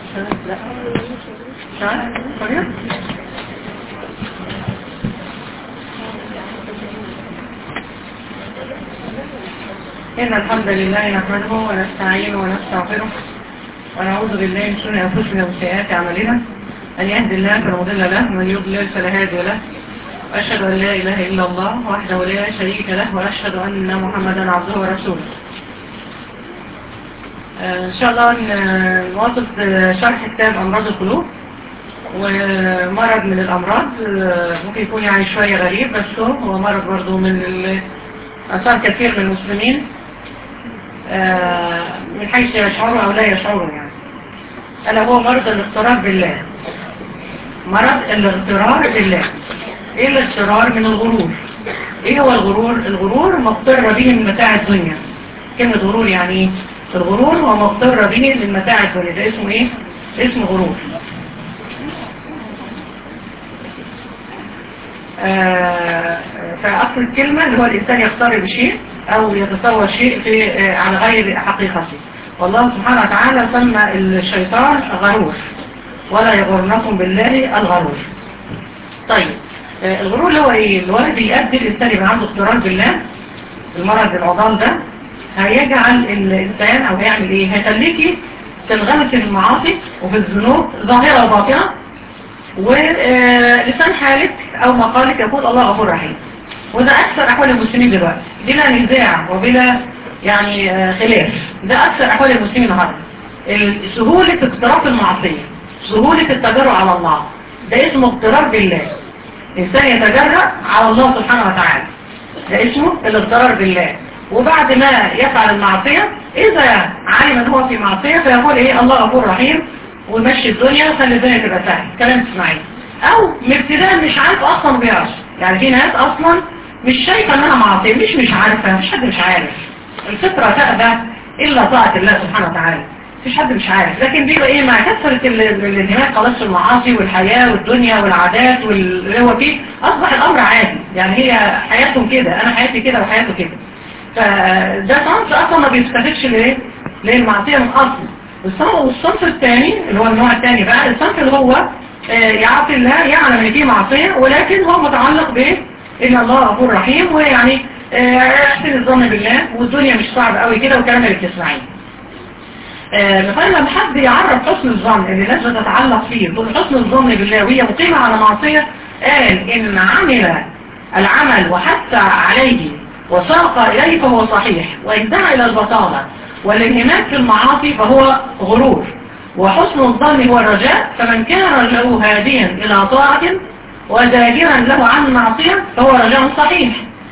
إن الحمد لله نحمده ونستعينه ونستغفره ونعوذ بالله من شر أنفسنا وسيئات أعمالنا أن يهدي الله فلا مضل له ومن يضلل فلا هادي له وأشهد أن لا إله إلا الله وحده لا شريك له وأشهد أن محمدا عبده ورسوله آه، إن شاء الله ن- نواصل في شرح كتاب أمراض القلوب ومرض من الأمراض آه، ممكن يكون يعني شوية غريب بس هو مرض برضه من ال- أثار كثير من المسلمين آه، من حيث يشعروا أو لا يشعروا يعني ألا هو مرض الاغترار بالله مرض الاغترار بالله ايه الاغترار من الغرور ايه هو الغرور الغرور ما اغتر به من متاع الدنيا كلمة غرور يعني ايه الغرور هو ما اغتر به من متاع الدنيا ده اسمه ايه اسمه غرور آه، فأصل الكلمة اللي هو الإنسان يختار بشيء أو يتصور شيء في آه، على غير حقيقته والله سبحانه وتعالى سمى الشيطان غرور ولا يغرنكم بالله الغرور طيب آه، الغرور اللي هو ايه اللي هو بيؤدي الانسان يبقى عنده اضطرار بالله المرض العضال ده هيجعل الانسان او هيعمل ايه هيخليكي تنغمس في المعاصي وفي الذنوب ظاهرة وباطنة ولسان حالك او مقالك يقول الله غفور رحيم وده اكثر احوال المسلمين دلوقتي بلا نزاع وبلا يعني آه، خلاف ده اكثر احوال المسلمين النهارده ال- سهولة اقتراف المعصية سهولة التجرع على الله ده اسمه اقترار بالله إنسان يتجرأ على الله سبحانه وتعالى ده اسمه الاغترار بالله وبعد ما يفعل المعصية إذا علم أن هو في معصية فيقول إيه الله غفور رحيم ويمشي الدنيا وخلي الدنيا تبقى سهل كلام تسمعيه أو من ابتداء مش عارف أصلا بيعرف يعني في ناس أصلا مش شايفة أنها معصية مش مش عارفة مش حد مش عارف الفطرة تأبى إلا طاعة الله سبحانه وتعالى مفيش حد مش عارف لكن بيبقى ايه مع كثرة ال- ال- الانهماك خلاص في المعاصي والحياة والدنيا والعادات واللي هو فيه اصبح الامر عادي يعني هي حياتهم كده انا حياتي كده وحياته كده فده صنف اصلا ما بيستفدش ليه للمعصية من اصل والصنف, والصنف الثاني اللي هو النوع الثاني بقى الصنف اللي هو آه، يعصي الله يعلم ان فيه معصية ولكن هو متعلق بايه ان الله غفور رحيم ويعني آه، يحسن الظن بالله والدنيا مش صعبة قوي كده والكلام اللي بتسمعيه آه، مثلا لما حد يعرف حسن الظن اللي الناس بتتعلق فيه تقول حسن الظن بالله وهي مقيمة على معصية قال إن عمل العمل وحث عليه وساق إليه فهو صحيح وإن دعا إلى البطالة والانهماك في المعاصي فهو غرور وحسن الظن هو الرجاء فمن كان رجاؤه هاديا إلى طاعة وزاجرا له عن معصية فهو رجاء صحيح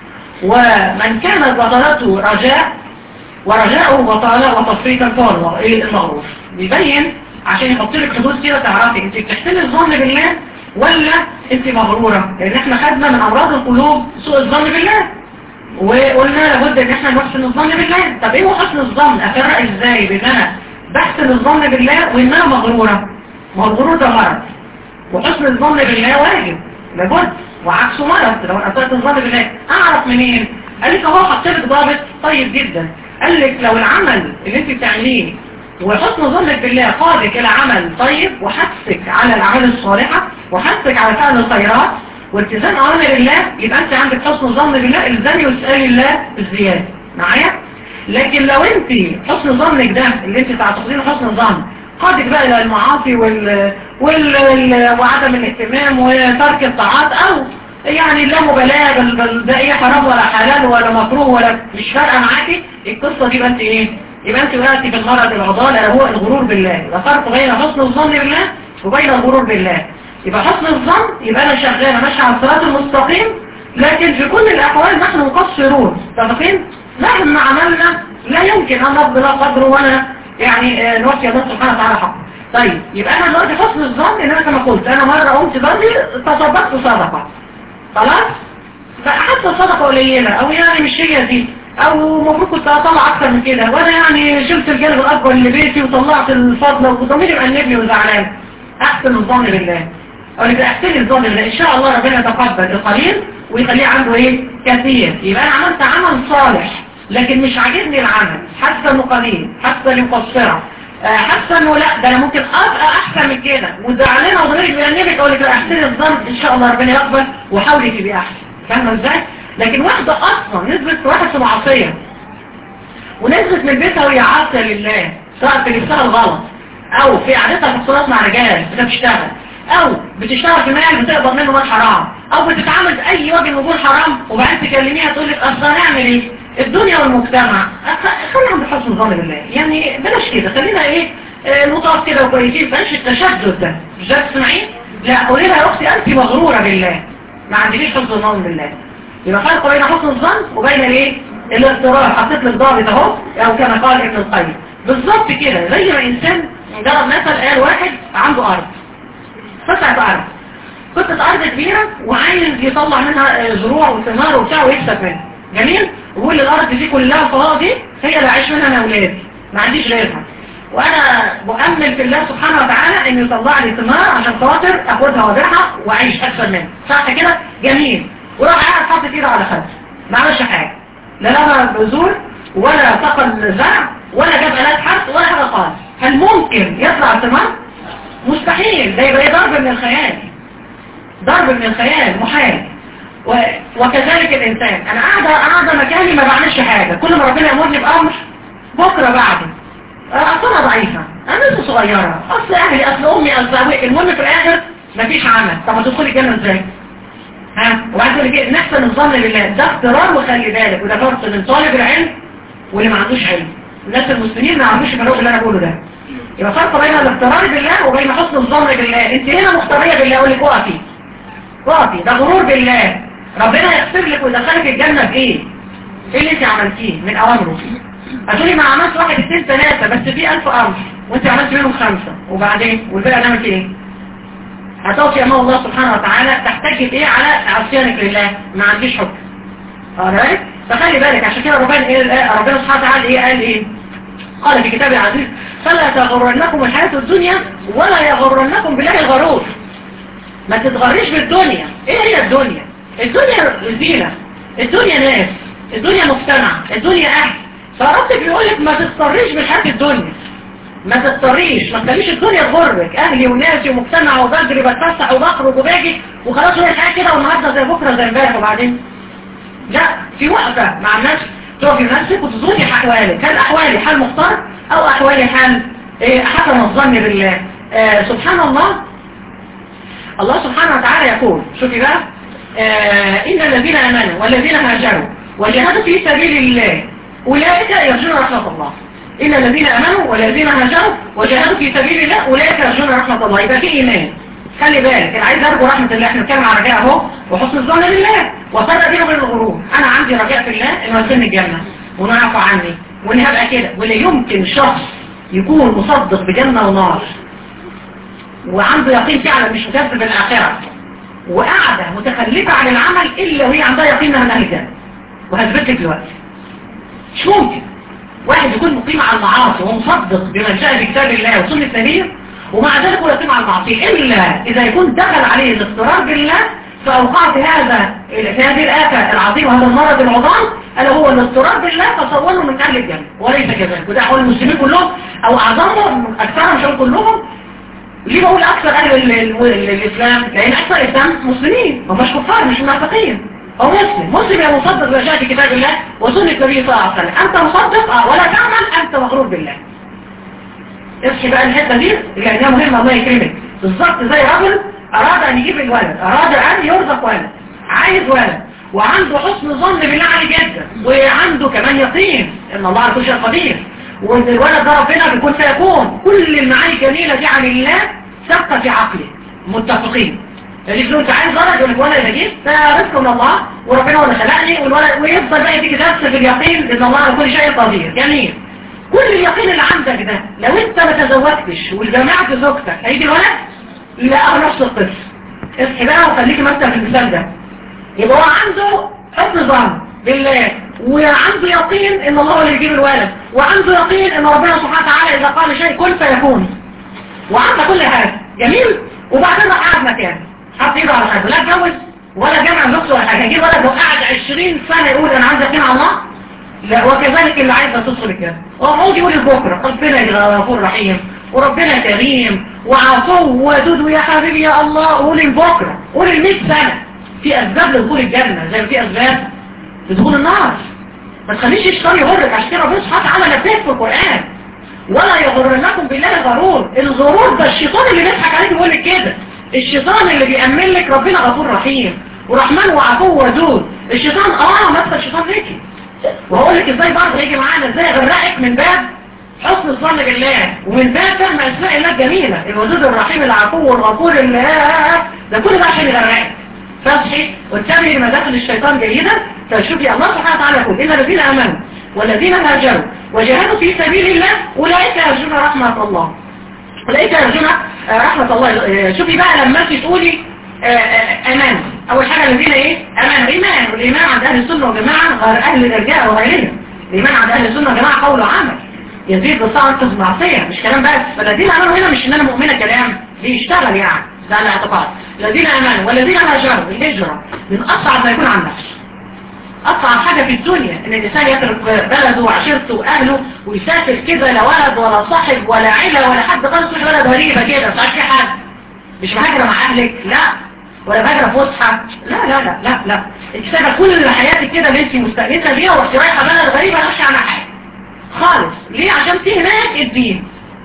ومن كانت بطلته رجاء ورجاءه بطالة وتفريطا فهو ايه المغرور بيبين عشان يحط لك حدود كده تعرفي انت بتحسني الظن بالله ولا انت مغرورة لان احنا خدنا من امراض القلوب سوء الظن بالله وقلنا لابد ان احنا نحسن الظن بالله طب ايه هو حسن الظن افرق ازاي بين انا بحسن الظن بالله وان انا مغرورة ما هو الغرور ده مرض وحسن الظن بالله واجب لابد وعكسه مرض لو انا اسألت الظن بالله اعرف منين قال لك اهو حط لك ضابط طيب جدا قال لك لو العمل اللي انت بتعمليه وحسن ظنك بالله قادك الى عمل طيب وحثك على الاعمال الصالحة وحثك على فعل الخيرات والتزام اوامر الله يبقى انت عندك حسن ظن بالله الزامي واسألي الله الزيادة معايا لكن لو انت حسن ظنك ده اللي انت تعتقدين حسن ظن قادك بقى الى المعاصي وال... وال... وال... وعدم الاهتمام وترك الطاعات او يعني لا مبالاة بل, بل ده ايه حرام ولا حلال ولا مكروه ولا مش فارقة معاكي القصة دي يبقى انت ايه يبقى انت وقعتي في المرض العضال هو الغرور بالله يبقى فرق بين حسن الظن بالله وبين الغرور بالله يبقى حسن الظن يبقى انا شغالة ماشية على الصراط المستقيم لكن في كل الاحوال نحن مقصرون متفقين مهما عملنا لا يمكن ان نقضي لا قدر وانا يعني آه، نوفي الله سبحانه وتعالى حقه طيب يبقى انا دلوقتي حسن الظن ان انا كما قلت انا مرة قمت ظني تصدقت صدقة خلاص فحتى صدقة قليلة او يعني مش هي دي او المفروض كنت اطلع اكتر من كده وانا يعني شلت الجانب الاكبر لبيتي وطلعت الفضل وضميري مقلبني وزعلان احسن الظن بالله او اللي احسن الظن بالله ان شاء الله ربنا يتقبل القليل ويخليه عنده ايه كثير يبقى انا عملت عمل صالح لكن مش عاجبني العمل حاسه انه قليل حاسه انه مقصره آه، حاسه انه لا ده انا ممكن ابقى احسن من كده وزعلانه وضميري بيأنبك اقول لك لا احسن الظن ان شاء الله ربنا يقبل وحاولي تبقي احسن فاهمه ازاي لكن واحده اصلا نسبه واحد في معصيه ونزلت من بيتها وهي عاصيه لله سواء في لبسها الغلط او في قعدتها في اختلاط مع رجال بتشتغل او بتشتغل في مال بتقبض منه مال حرام او بتتعامل باي وجه من وجوه حرام وبعدين تكلميها تقول لك اصل هنعمل ايه الدنيا والمجتمع أخ- خلينا عند حسن الظن بالله يعني بلاش كده خلينا ايه آه، لطاف كده وكويسين بلاش التشدد ده مش ده تسمعين لا قولي لها يا اختي انت مغروره بالله ما عندكيش حسن الظن بالله يبقى فرق بين حسن الظن وبين الايه الاضطرار حطيت لك ضابط اهو او كما قال ابن القيم بالظبط كده زي ما انسان ضرب مثل قال واحد عنده ارض قطعة ارض قطعة ارض كبيرة وعايز يطلع منها آه، زروع وثمار وبتاع ويكسب منها جميل ويقول الارض دي كلها فاضي هي اللي عايش منها انا اولادي ما عنديش غيرها وانا مؤمن في الله سبحانه وتعالى ان يطلع لي ثمار عشان خاطر اخدها وابيعها واعيش اكثر منها صح كده جميل وراح قاعد حاطط ايده على خده ما عملش حاجه لا لغى بذور ولا سقى زرع ولا جاب الات حرث ولا حاجه خالص هل ممكن يطلع ثمار مستحيل ده يبقى ضرب من الخيال ضرب من الخيال محال و... وكذلك الإنسان أنا قاعدة قاعدة مكاني ما بعملش حاجة كل ما ربنا يأمرني بأمر بكرة بعده أصل أنا ضعيفة أنا لسه صغيرة أصل أهلي أصل أمي أصل أبوي المهم في الآخر مفيش عمل طب هتدخلي الجنة إزاي؟ ها وبعد كده نحسن الظن بالله ده اخترار وخلي بالك وده فرق من طالب العلم واللي ما عندوش علم الناس المسلمين ما عندوش يفرقوا اللي انا بقوله ده يبقى فرق بين الاخترار بالله وبين حسن الظن بالله انت هنا مختاريه بالله اقول لك وقفي وقفي ده غرور بالله ربنا يغفر لك ويدخلك الجنه بايه ايه اللي انت عملتيه من اوامره هتقولي ما عملت واحد اثنين ثلاثه بس في ألف امر وانت عملت منهم خمسه وبعدين والباقي عملت ايه هتقفي امام الله سبحانه وتعالى تحتاجي بايه على عصيانك لله ما عنديش حكم alright فخلي بالك عشان كده ربنا ايه ربنا سبحانه وتعالى ايه قال ايه قال في كتابه العزيز فلا تغرنكم الحياة الدنيا ولا يغرنكم بالله الغرور ما تتغريش بالدنيا ايه هي الدنيا الدنيا زينة الدنيا ناس الدنيا مجتمع الدنيا اهل فربك بيقول لك ما تضطريش بالحياة الدنيا ما تضطريش ما تخليش الدنيا تغرك اهلي وناسي ومجتمع وبجري بتفسح وبخرج وباجي وخلاص هي الحياة كده والنهارده زي بكره زي امبارح وبعدين لا في وقفة مع الناس تقفي نفسك وتظني احوالك هل احوالي حال مختار او احوالي حال إيه حسن الظن بالله آه سبحان الله الله سبحانه وتعالى يقول شوفي بقى آه إن الذين آمنوا والذين هاجروا وجاهدوا في سبيل الله أولئك يرجون رحمة الله إن الذين آمنوا والذين هاجروا وجاهدوا في سبيل الله أولئك يرجون رحمة الله يبقى في إيمان خلي بالك اللي عايز يرجو رحمة الله احنا بنتكلم عن رجاء اهو وحسن الظن بالله وفرق بينه وبين الغرور انا عندي رجاء في الله انه يدخلني الجنة وانه يعفو عني واني هبقى كده ولا يمكن شخص يكون مصدق بجنة ونار وعنده يقين فعلا مش مكذب بالآخرة وقاعدة متخلفة عن العمل إلا وهي عندها يقين انها من أهل الجنة وهثبت لك دلوقتي مش ممكن واحد يكون مقيم على المعاصي ومصدق بما جاء في كتاب الله وسنة النبي ومع ذلك هو يقيم على المعصية إلا إذا يكون دخل عليه الاضطرار بالله فأوقعت هذا في هذه الآفة العظيمة هذا المرض العظام ألا هو الاضطرار بالله فصوره من أهل الجنة وليس كذلك وده أحوال المسلمين كلهم أو أعظمهم أكثرهم مش كلهم ليه بقول أكثر أهل ال- ال- ال- الإسلام لأن أكثر الإسلام مسلمين هم مش كفار مش منافقين هو مسلم مسلم يا مصدق بما جاء في كتاب الله وسنة النبي صلى الله عليه وسلم أنت مصدق آه، ولا تعمل أنت مغرور بالله اصحي بقى الحتة دي لأنها مهمة الله يكرمك بالظبط زي رجل أراد أن يجيب الولد أراد أن يرزق ولد عايز ولد وعنده حسن ظن بالله عالي جدا وعنده كمان يقين ان الله على كل شيء قدير وان الولد ده ربنا بيكون سيكون كل المعاني الجميلة دي عن الله ثابته في عقله متفقين يعني يقولوا انت عايز ولد يقول لك ولد يجيب ده رزق من الله وربنا هو اللي خلقني والولد ويفضل بقى يديك درس في اليقين ان الله على كل شيء قدير جميل كل اليقين اللي عندك ده لو انت ما تزوجتش والجماعة زوجتك هيجي الولد لا نفس القصة اصحي بقى وخليكي مثلا في المثال ده يبقى هو عنده حسن ظن بالله وعنده يقين ان الله هو اللي يجيب الولد وعنده يقين ان ربنا سبحانه وتعالى اذا قال شيء كن فيكون وعنده كل حاجة جميل وبعدين راح قاعد مكانه حط ايده على حاجه لا اتجوز ولا جمع زوجته ولا حاجه يجيب ولد لو قعد 20 سنه يقول انا عايز يقين على الله لا وكذلك اللي عايزه تدخل الجنه وعود يقول بكره ربنا غفور رحيم وربنا كريم وعفو ودود ويا حبيبي يا الله قول البكره قول ال 100 سنه في اسباب لدخول الجنه زي ما في اسباب لدخول النار ما تخليش الشيطان يغرك عشان كده ربنا سبحانه وتعالى نبهك في القران ولا يغرنكم بالله غرور الغرور ده الشيطان اللي بيضحك عليك يقول لك كده الشيطان اللي بيأمن لك ربنا غفور رحيم ورحمن وعفو ودود الشيطان اه مثل الشيطان ليكي وهقول لك ازاي برضه يجي معانا ازاي اغرقك من باب حسن الظن بالله ومن باب فهم اسماء الله الجميله الودود الرحيم العفو الغفور الله ده كل ده عشان يغرقك فاصحي واتبعي مداخل الشيطان جيدا فشوفي الله سبحانه وتعالى يقول إن الذين آمنوا والذين هاجروا وجاهدوا في سبيل الله أولئك يرجون رحمة الله أولئك يرجون رحمة الله شوفي بقى لما انت تقولي أمان أول حاجة الذين إيه أمان إيمان والإيمان عند أهل السنة والجماعة غير أهل الإرجاء وغيرهم الإيمان عند أهل السنة والجماعة قول وعمل يزيد بالطاعة أنت معصية مش كلام بس فالذين آمنوا هنا مش إن أنا مؤمنة كلام بيشتغل يعني ده الاعتقاد الذين امنوا والذين هاجروا الهجرة من اصعب ما يكون عن نفسه اصعب حاجة في الدنيا ان الانسان يترك بلده وعشيرته واهله ويسافر كده لا ولد ولا صاحب ولا عيلة ولا حد خالص مش بلد غريبة كده مش في حد مش مهاجرة مع اهلك لا ولا مهاجرة فسحة لا لا لا لا لا انت سايبه كل حياتك كده اللي انت مستأنسة بيها ورحتي رايحة بلد غريبة مش عنها حاجة خالص ليه عشان في هناك الدين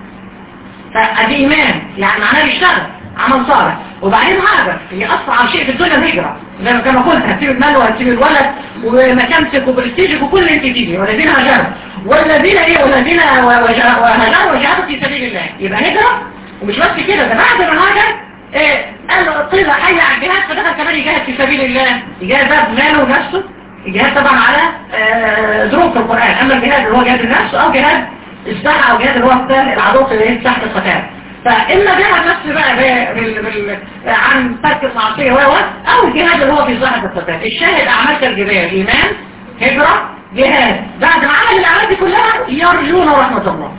فادي ايمان يعني معناه بيشتغل عمل صالح وبعدين هذا هي أصعب شيء في الدنيا الهجرة زي ما كما قلت هتسيب المال وهتسيب الولد ومكانتك وبرستيجك وكل اللي انت تيجي والذين هاجروا والذين ايه والذين وهاجروا وجاهدوا في سبيل الله يبقى هجرة ومش بس كده ده بعد ما هاجر ايه قال طلع حي على الجهاد فدخل كمان يجاهد في سبيل الله يجاهد بقى بماله ونفسه الجهاد طبعا على ظروف القرآن اما الجهاد اللي هو جهاد النفس او جهاد الساحة او جهاد اللي هو العدو في تحت القتال فإما جهد نفسه بقى بال... بال... عن ترك المعصية و أو الجهاد اللي هو في ظاهر الصفات الشاهد أعمال كالجبال إيمان هجرة جهاد بعد ما عمل الأعمال دي كلها يرجون رحمة الله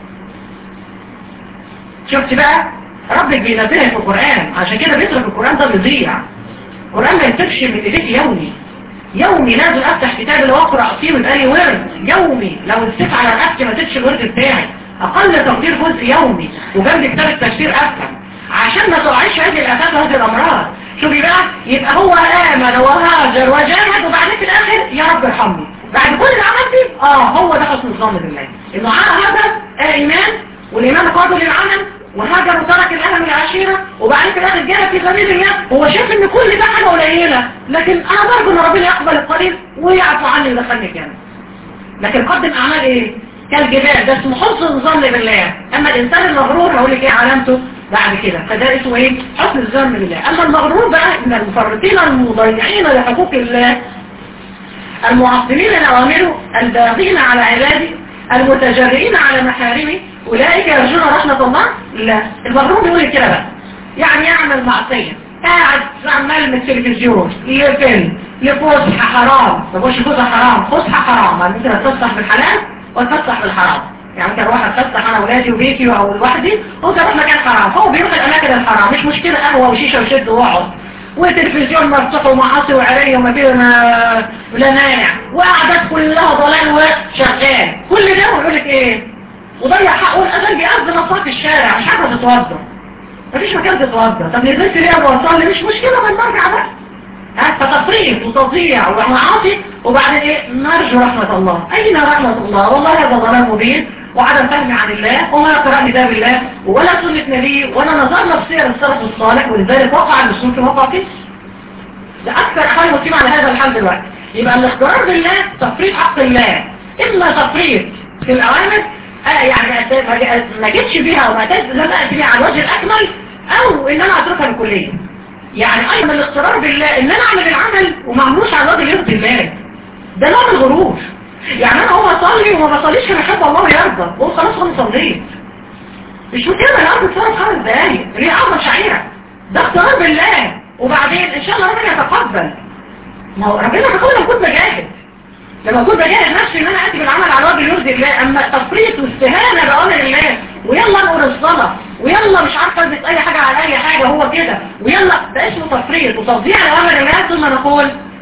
شفت بقى ربك بينبهك في القرآن عشان كده بيترك القرآن ده بيضيع القرآن ما ينتبش من إيديك يومي يومي لازم أفتح كتاب اللي أقرأ فيه ويبقى لي ورد يومي لو نسيت على نفسي ما تدش الورد بتاعي أقل تقدير جزء يومي وجنب كتاب التفسير أفهم عشان ما تقعيش هذه الأساس وهذه الأمراض شوفي بقى يبقى هو آمن وهاجر وجاهد وبعدين في الآخر يا رب ارحمني بعد كل اللي عملتي اه هو ده حسن الظن بالله انه هذا آه ايمان والايمان قادر للعمل وهاجر وترك الاهل والعشيرة وبعدين في الاخر جاهد في سبيل الله هو شايف ان كل ده حاجه قليله لكن انا برجو ان ربنا يقبل القليل ويعفو عني ويدخلني الجنه لكن قدم اعمال ايه كالجبال ده اسمه حسن الظن بالله اما الانسان المغرور هقول لك ايه علامته بعد كده فده اسمه ايه حسن الظن بالله اما المغرور بقى من المفرطين المضيعين لحقوق الله المعطلين لأوامره الباغين على عباده المتجرئين على محارمه أولئك يرجون رحمة الله لا المغرور بيقول كده بقى يعني يعمل معصية قاعد عمال من التلفزيون لفيلم لفسحة حرام ما بقولش فسحة حرام فسحة حرام يعني ممكن اتفسح بالحلال واتفسح بالحرام يعني ممكن اروح اتفسح انا واولادي وبيتي او لوحدي وممكن اروح مكان حرام هو بيروح الاماكن الحرام مش مشكلة قهوة وشيشة وشد واقعد والتلفزيون مفتوح ومعاصي وعرية وما فيه لا مانع وقعدات كلها ضلال وشغال كل ده ويقول لك ايه وضيع حقه والاذان بيأذن اصلا في الشارع مش عارفه تتوضى مفيش مكان تتوضى طب نزلت ليه واصلي مش مشكله ما نرجع بقى ها فتفريط وتضييع ومعاصي وبعدين ايه نرجو رحمة الله اين رحمة الله والله هذا ضلال مبين وعدم فهم عن الله وما قراءة كتاب الله ولا سنة نبي ولا نظر نفسية للسلف الصالح ولذلك وقع المسلم في موقع كده ده أكثر أحوال المسلمين على هذا الحال دلوقتي يبقى الاختبار بالله تفريط حق الله إما تفريط في الأوامر آه يعني ما جيتش بيها أو ما تزلت بيها على الوجه الأكمل أو إن أنا أتركها بالكلية يعني أيضا الاختبار بالله إن أنا أعمل العمل وما أعملوش على الوجه يرضي الله ده نوع من الغرور يعني انا هو اصلي وما بصليش انا احب الله يرضى هو خلاص انا صليت مش مكمل الارض تصرف خمس دقايق ليه اعظم شعيره ده اختيار بالله وبعدين ان شاء الله ربنا يتقبل ما هو ربنا يتقبل لما كنت بجاهد لما كنت بجاهد نفسي ان انا اتي بالعمل على وجه يرضي الله اما تفريط واستهانه باوامر الله ويلا نقول الصلاه ويلا مش عارفه البس اي حاجه على اي حاجه هو كده ويلا ده اسمه تفريط وتضييع لاوامر الله ثم نقول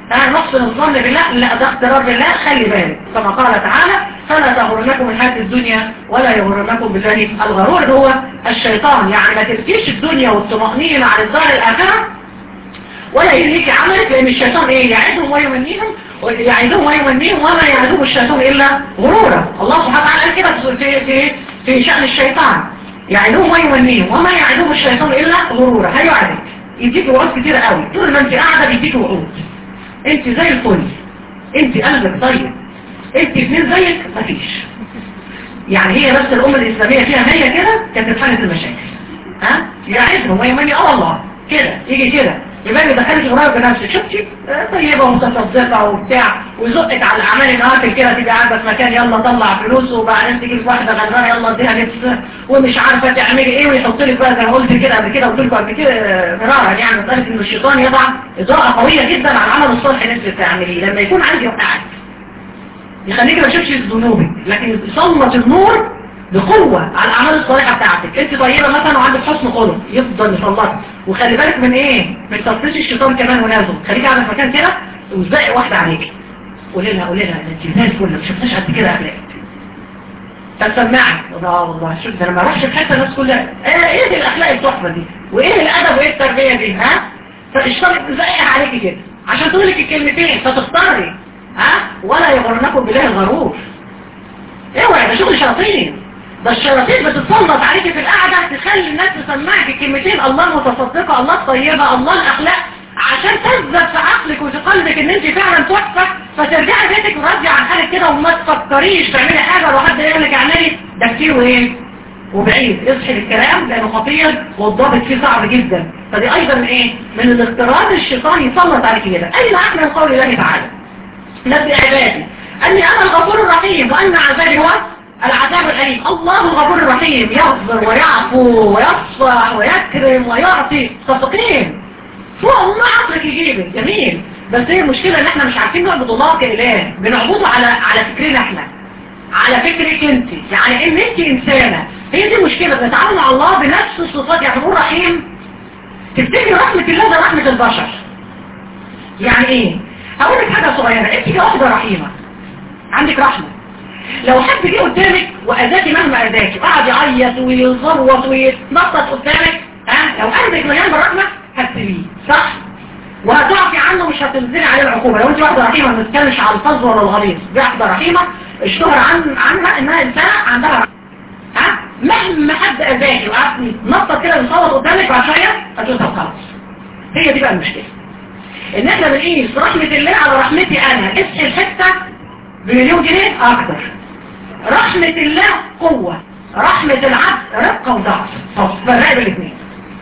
ها نحسن الظن بالله لا ده اخترار بالله خلي بالك كما قال تعالى فلا تغرنكم الحياة الدنيا ولا يغرنكم بالله الغرور هو الشيطان يعني ما تلكيش الدنيا والطمأنينة عن الدار الآخرة ولا يليك عملك لأن الشيطان إيه يعدهم ويمنيهم يعدهم ويمنيهم وما يعدهم الشيطان إلا غرورا الله سبحانه وتعالى قال كده في, في, في شأن الشيطان يعدهم ويمنيهم وما يعدهم الشيطان إلا غرورا هيعدك يديك وعود كتير قوي طول ما انت قاعدة بيديك وعود انت زي الفل انت قلبك طيب انت اثنين زيك مفيش يعني هي بس الأمة الإسلامية فيها هي كده كانت اتحلت المشاكل ها يعدهم ويمني اه والله كده يجي كده يبقى يدخلك غراب بنفسك شفتي طيبة ومتصدقة وبتاع ويزقك على الأعمال النهارده كده تبقى قاعدة في مكان يلا طلع فلوس وبعدين تجيب واحدة غلبانة يلا اديها نفس ومش عارفة تعملي ايه ويحط لك بقى زي ما قلت كده قبل كده قلت لكم قبل كده مرارا يعني مسألة ان الشيطان يضع إضاءة قوية جدا على العمل الصالح اللي انت بتعمليه لما يكون عايز يوقعك يخليك ما تشوفش ذنوبك لكن يسلط النور بقوة على الأعمال الصالحة بتاعتك انت طيبة مثلا وعندك حسن خلق يفضل يسلطك وخلي بالك من ايه من تفتيش الشيطان كمان ونازل خليك قاعدة في مكان كده وزقي واحدة عليك قولي لها قولي لها انت زي الفل ما شفتش قد كده اخلاقك تسمعك اه والله شوف ده انا ما اروحش في حته الناس كلها ايه ايه دي الاخلاق التحفه دي وايه الادب وايه التربيه دي ها فالشيطان زقها عليكي كده عشان تقول لك الكلمتين فتختاري ها ولا يغرنكم بالله الغرور اوعي ده شغل شياطين ده الشياطين بتتسلط عليك في القعدة تخلي الناس تسمعك الكلمتين الله متصدقة الله طيبة الله الأخلاق عشان تثبت في عقلك وفي قلبك ان انت فعلا تحفة فترجعي بيتك راضية عن حالك كده وما تفكريش تعملي حاجة لو حد يقول لك اعملي ده كتير وايه وبعيد اصحي للكلام لانه خطير والضابط فيه صعب جدا فدي ايضا من ايه من الاضطراب الشيطاني يسلط عليك كده اين احنا من قول الله تعالى نبي عبادي اني انا الغفور الرحيم وان عذابي هو العذاب الأليم الله الغفور الرحيم يغفر ويعفو ويصفح ويكرم ويعطي صدقين فوق ما عقلك يجيبك جميل بس هي المشكلة ان احنا مش عارفين نعبد الله كإله بنعبده على على فكرنا احنا على فكرك انت يعني ان انت انسانة هي دي المشكلة بنتعامل مع الله بنفس الصفات يعني غفور رحيم تفتكر رحمة الله ده رحمة البشر يعني ايه هقول لك حاجة صغيرة انت كواحدة رحيمة عندك رحمة لو حد جه قدامك واذاكي مهما اذاكي قعد يعيط ويصوت ويتنطط قدامك ها لو قلبك مليان بالرحمه هتسيبيه صح وهتعفي عنه مش هتنزلي عليه العقوبه لو انت واحده رحيمه ما بتتكلمش على الفظ ولا الغليظ دي واحده رحيمه اشتهر عن عنها انها انسانه عندها رحمه ها مهما حد اذاكي وقعد يتنطط كده ويصوت قدامك بعد شويه هتقول طب خلاص هي دي بقى المشكله ان احنا بنقيس رحمه الله على رحمتي انا اسال حته بمليون جنيه اكتر رحمة الله قوة رحمة العبد رقة وضعف فرق بالاثنين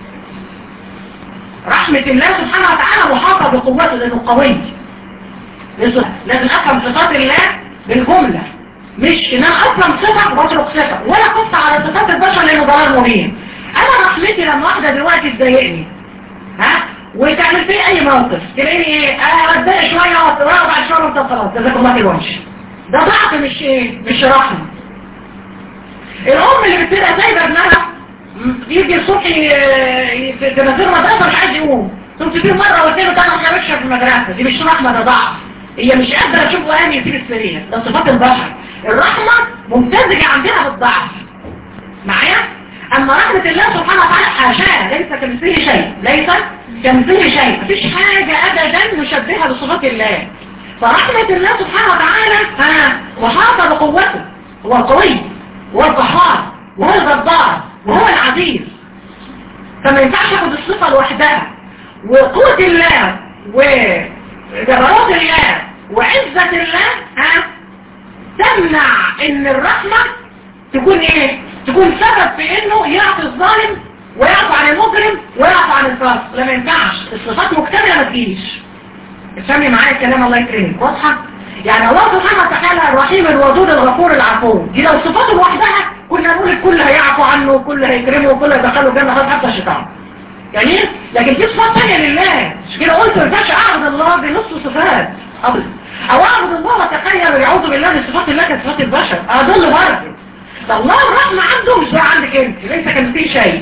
رحمة الله سبحانه وتعالى محاطة بقوته لأنه قوي لازم أفهم صفات الله بالجملة مش إن أنا أفهم صفة وأترك صفة ولا قصة على صفات البشر لأنه ضرر مبين أنا رحمتي لما واحدة دلوقتي تضايقني ها وتعمل فيه أي موقف تلاقيني إيه أتضايق شوية وأتضايق بعد شوية وأنت خلاص جزاك الله خير وامشي ده ضعف مش ايه مش رحمة الام اللي بتبقى سايبه ابنها يجي الصبح في تنزل مدرسه مش عايز يقوم ثم تجيب مره واثنين وثلاثه ما خرجش في المدرسه دي مش رحمه ده ضعف هي مش قادره تشوف وهم يسيب السرير ده صفات البشر الرحمه ممتزجه عندنا بالضعف معايا اما رحمه الله سبحانه وتعالى حاشاه ليس كمثله شيء ليس كمثله شيء مفيش حاجه ابدا مشبهه بصفات الله فرحمة الله سبحانه وتعالى ها محاطة بقوته هو القوي هو القهار وهو الجبار وهو العزيز فما ينفعش ياخد الصفة لوحدها وقوة الله وجبروت الله وعزة الله ها تمنع ان الرحمة تكون ايه تكون سبب في انه يعطي الظالم ويعفو عن المجرم ويعفو عن الفاسق لا ما ينفعش الصفات مكتملة ما تجيش افهمي معايا الكلام الله يكرمك واضحه يعني الله سبحانه وتعالى الرحيم الودود الغفور العفو دي لو صفاته لوحدها كنا نقول الكل هيعفو عنه وكل هيكرمه وكل هيدخله الجنه حتى الشيطان يعني لكن في صفات ثانيه لله مش كده قلت ما ينفعش اعبد الله بنص صفات ابدا او اعبد الله واتخيل ويعوذ بالله من صفات الله كصفات البشر اضل برضه ده الله الرحمه عنده مش زي عندك انت ليس كمثله شيء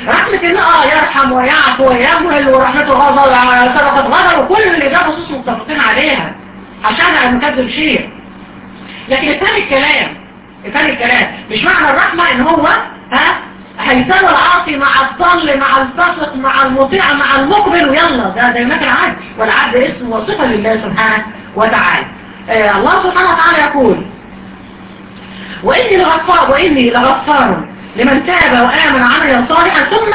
رحمة الله اه يرحم ويعفو ويمهل ورحمته غضب سبقت غضب وكل اللي ده نصوص متفقين عليها عشان انا مكذب شيء لكن الثاني الكلام الثاني الكلام مش معنى الرحمة ان هو ها هيساوي العاصي مع الضل مع الفاسق مع المطيع مع المقبل ويلا ده ده هناك العدل والعدل اسم وصفة لله سبحانه وتعالى آه الله سبحانه وتعالى يقول وإني لغفار وإني لغفار لمن تاب وآمن عملا صالحا ثم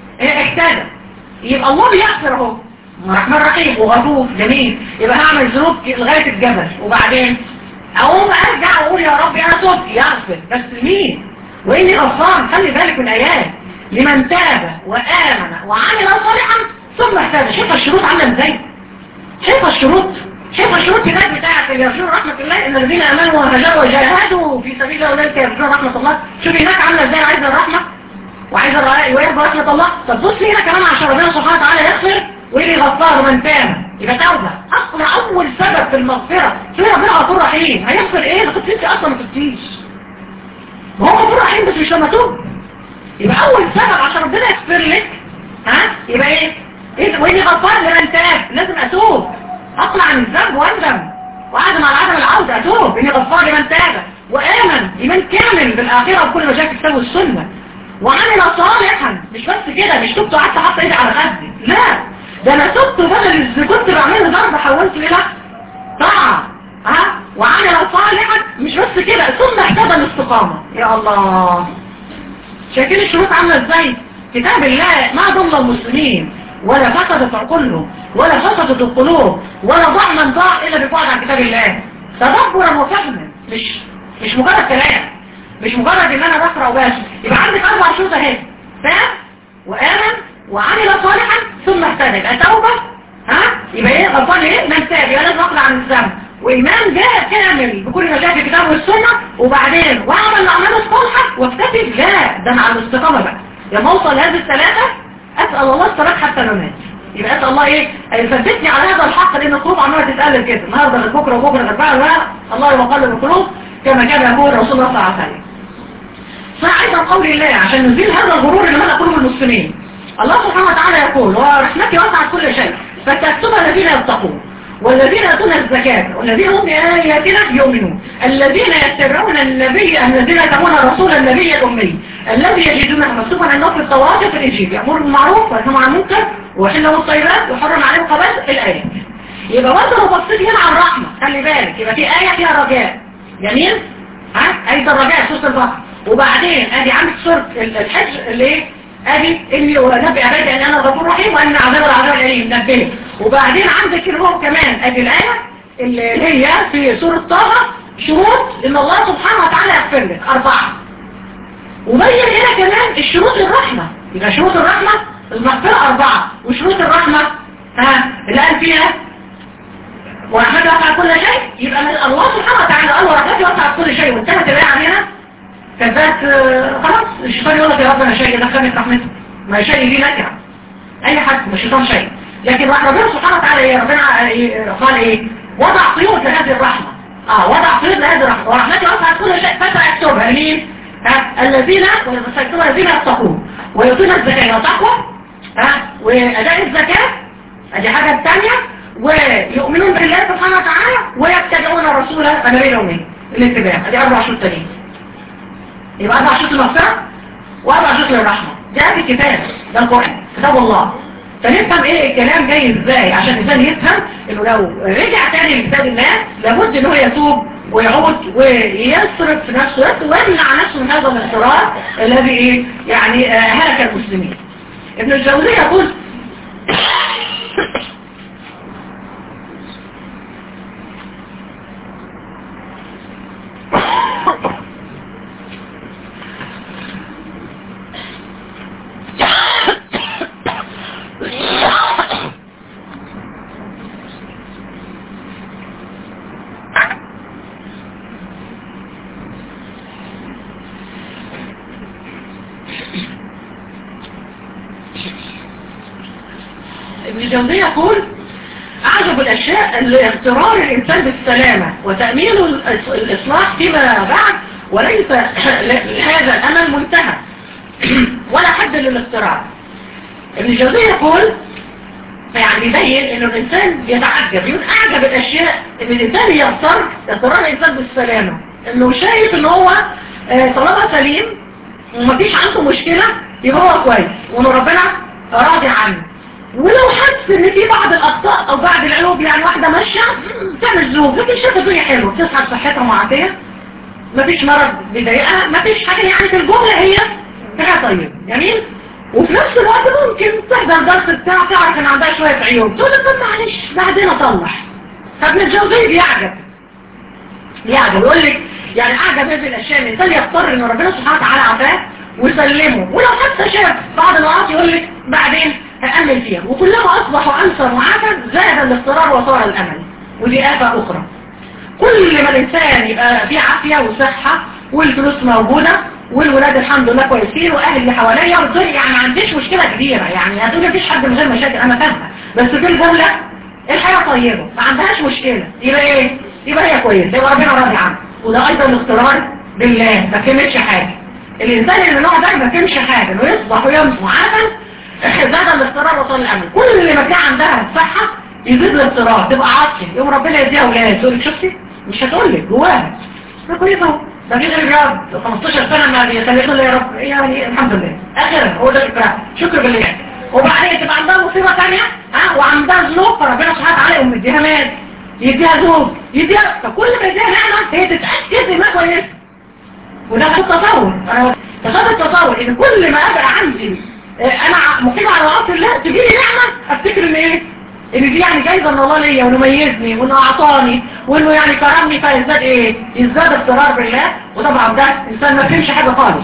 اهتدى يبقى الله بيغفر اهو رحمن رحيم وغفور جميل يبقى هعمل ذنوب لغاية الجبل وبعدين اقوم ارجع واقول يا ربي انا تبت يغفر بس مين واني غفار خلي بالك من الايات لمن تاب وامن وعمل صالحا ثم اهتدى شوف الشروط عامله ازاي شوف الشروط شوف الشروط هناك بتاعت اللي يرجون رحمة الله ان الذين امنوا وهجروا وجاهدوا في سبيل الله اولئك يرجون رحمة الله شوف هناك عامله ازاي عايزه الرحمة وعايزه الرأي ويرضى رحمة الله طب بص هنا كمان عشان ربنا سبحانه وتعالى يغفر ويلي غفار من تاب يبقى توبة اصلا اول سبب في المغفرة شوف ربنا غفور رحيم هيغفر ايه ده كنت انت اصلا ما تبتيش ما هو غفور رحيم بس مش لما توب يبقى اول سبب عشان ربنا يغفر لك ها يبقى ايه ايه ويلي غفار لمن تاب لازم اتوب اطلع عن الذنب واندم وعدم على عدم العودة اتوب اني غفار لمن تاب وامن ايمان كامل بالاخرة وكل مشاكل الكتاب والسنة وعمل صالحا مش بس كده مش تبت وقعدت حاطه ايدي على خدي لا ده انا تبت بدل اللي كنت بعمله ضرب حولته الى طاعة ها وعمل صالحا مش بس كده ثم احتضى الاستقامة يا الله شايفين الشروط عامله ازاي كتاب الله ما ضل المسلمين ولا فسدت عقولهم ولا فسدت القلوب ولا ضاع من ضاع الا ببعد عن كتاب الله تدبرا وفهما مش مش مجرد كلام مش مجرد ان انا بقرا وبس يبقى عندك اربع شروط اهي فاهم وامن وعمل صالحا ثم اهتدى يبقى توبه ها يبقى ايه غلطان ايه من تاب يبقى لازم اقلع عن الذنب وايمان جاء كامل بكل مشاكل الكتاب والسنه وبعدين واعمل الاعمال الصالحه واكتفي لا ده مع الاستقامه بقى لما اوصل لهذه الثلاثه اسال الله الصلاه حتى الممات يبقى اسال الله ايه يثبتني على هذا الحق لان القلوب عماله تتقلب كده النهارده غير بكره وبكره غير بعد الله يقلب القلوب كما كان يقول رسول الله صلى الله عليه وسلم فأيضا قول الله عشان نزيل هذا الغرور اللي ملأ قلوب المسلمين الله سبحانه وتعالى يقول ورحمتي وسعت كل شيء فتكتب الذين يتقون والذين يأتون الزكاة والذين هم بآياتنا يؤمنون الذين يتبعون النبي الذين يتبعون الرسول النبي الأمي الذي يجدونه مكتوبا عنده في التوراة في الإنجيل يأمر بالمعروف وينهى عن المنكر ويحل له الطيبات ويحرم عليهم الخبائث الآيات يبقى برضه لو بصيت هنا على الرحمة خلي بالك يبقى في آية فيها رجاء جميل ها آية الرجاء سورة البقرة وبعدين ادي عندك سورة الحج اللي ايه ادي اني ونبي عبادي ان انا غفور رحيم وان عذاب العذاب الاليم نبهه وبعدين عندك اللي هو كمان ادي الايه اللي هي في سورة طه شروط ان الله سبحانه وتعالى يغفر لك اربعه وبين هنا كمان الشروط الرحمه يبقى شروط الرحمه المغفره اربعه وشروط الرحمه ها اللي قال فيها ورحمته وسعت كل شيء يبقى الله سبحانه وتعالى قال ورحمته وسعت كل شيء وانتهت الايه علينا كذات خلاص الشيطان يقول لك يا رب انا شيء دخلني في رحمته ما شيء ليه نكره اي حد مش الشيطان شيء لكن ربنا سبحانه وتعالى ايه ربنا قال ايه وضع قيود لهذه الرحمه اه وضع قيود لهذه الرحمه ورحمتي وسعت كل شيء فسيكتبها لمين ها الذين وسيكتبها الذين يتقون ويؤتون الزكاه وتقوى ها واداء الزكاه ادي حاجه ثانيه ويؤمنون بالله سبحانه وتعالى ويتبعون الرسول النبي الامي الاتباع ادي اربع شروط تانيين يبقى أربع شروط المغفرة وأربع شروط للرحمة ده الكتاب ده القرآن كتاب الله فنفهم ايه الكلام جاي ازاي عشان الانسان يفهم انه لو رجع تاني لكتاب الله لابد ان هو يتوب ويعود ويصرف في نفسه ويمنع نفسه من هذا الاضطرار الذي ايه يعني هلك المسلمين ابن الجوزي يقول ابن الجوزي يقول أعجب الأشياء اغترار الإنسان بالسلامة وتأمين الإصلاح فيما بعد وليس هذا الأمل منتهى ولا حد للاضطرار ابن الجوزي يقول يعني يبين انه الانسان يتعجب يقول اعجب الاشياء ان الانسان يضطر يضطر الانسان بالسلامة انه شايف ان هو آه، طالما سليم ومفيش عنده مشكلة يبقى هو كويس وان ربنا راضي عنه ولو حس ان في بعض الاخطاء او بعض العيوب يعني واحدة ماشية تعمل ذنوب لكن شايفه الدنيا حلوه بتصحى بصحتها معافية مفيش مرض بيضايقها مفيش حاجة يعني في الجملة هي حاجة طيب جميل وفي نفس الوقت ممكن تحضر درس بتاع تعرف ان عندها شوية عيوب تقول لك طب معلش بعدين اصلح فابن الجوزي بيعجب بيعجب يقول لك يعني اعجب هذه الاشياء ان الانسان يضطر ان ربنا سبحانه وتعالى عافاه ويسلمه ولو حتى شاف بعض الوقت يقول لك بعدين هأمل فيها وكلما اصبحوا انصر معافى زاد الاضطرار وصار الامل ودي آفة اخرى كل ما الانسان يبقى فيه عافية وصحة والفلوس موجودة والولاد الحمد لله كويسين واهل اللي حواليا والدنيا يعني ما عنديش مشكلة كبيرة يعني هتقول مفيش حد من غير مشاكل انا فاهمة بس في الجملة الحياة طيبة ما عندهاش مشكلة يبقى ايه يبقى هي كويسة يبقى ربنا راضي عنها وده ايضا الاضطرار بالله ما كملش حاجة الانسان اللي النوع ده ما كملش حاجة انه يصبح ويمس معافى زاد الاضطرار وصل الامل كل اللي ما كان عندها صحة يزيد الاضطرار تبقى عاطفي يوم ربنا يديها اولاد تقول لك شفتي مش هتقول لك جواها ده كويس اهو ده في غير الرب 15 سنة ما بيخلينا له يا رب يعني الحمد لله اخرا هو ده الشكر شكر بالله وبعدين تبقى عندها مصيبة ثانية ها وعندها ذنوب فربنا سبحانه وتعالى يقوم يديها مال يديها زوج يديها فكل ما يديها نعمة هي تتأكد انها كويسة وده في التصور انا تصور التصور ان كل ما ابقى عندي انا مقيم على وقت الله تجيلي نعمة افتكر ان ايه ان دي يعني جايزة من الله ليا وانه ميزني وانه اعطاني وانه يعني كرمني فيزداد ايه يزداد اضطرار بالله وطبعا ده انسان ما فهمش حاجة خالص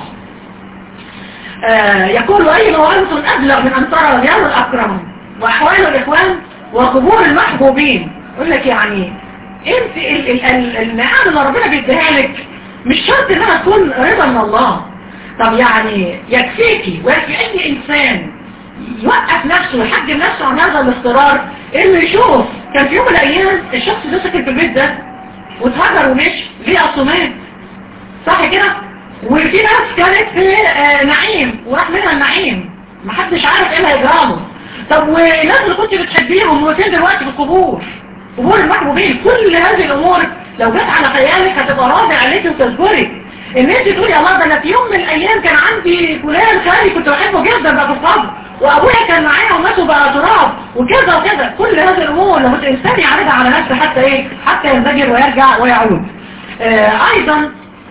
آه يقول اي موعظة ابلغ من ان ترى رياض الاكرم واحوال الاخوان وقبور المحبوبين يقول لك يعني انت ال ال ال النعم اللي ربنا بيديها لك مش شرط انها تكون رضا من الله طب يعني يكفيكي ويكفي اي انسان يوقف نفسه ويحجم نفسه عن هذا الاضطرار انه يشوف كان في يوم من الايام الشخص ده سكن في البيت ده واتهجر ومشي ليه اصومات صح كده وفي ناس كانت في آه نعيم وراح منها النعيم محدش عارف ايه اللي هيجراله طب والناس اللي كنت بتحبيهم وفين دلوقتي في القبور قبور المحبوبين كل هذه الامور لو جت على خيالك هتبقى راضي عليك وتذكرك ان انت تقولي الله ده انا في يوم من الايام كان عندي فلان خالي كنت بحبه جدا بقى في القبر وابويا كان معايا ومات وبقى تراب وكذا وكذا كل هذه الامور لما الانسان يعرضها على نفسه حتى ايه حتى ينزجر ويرجع ويعود آه ايضا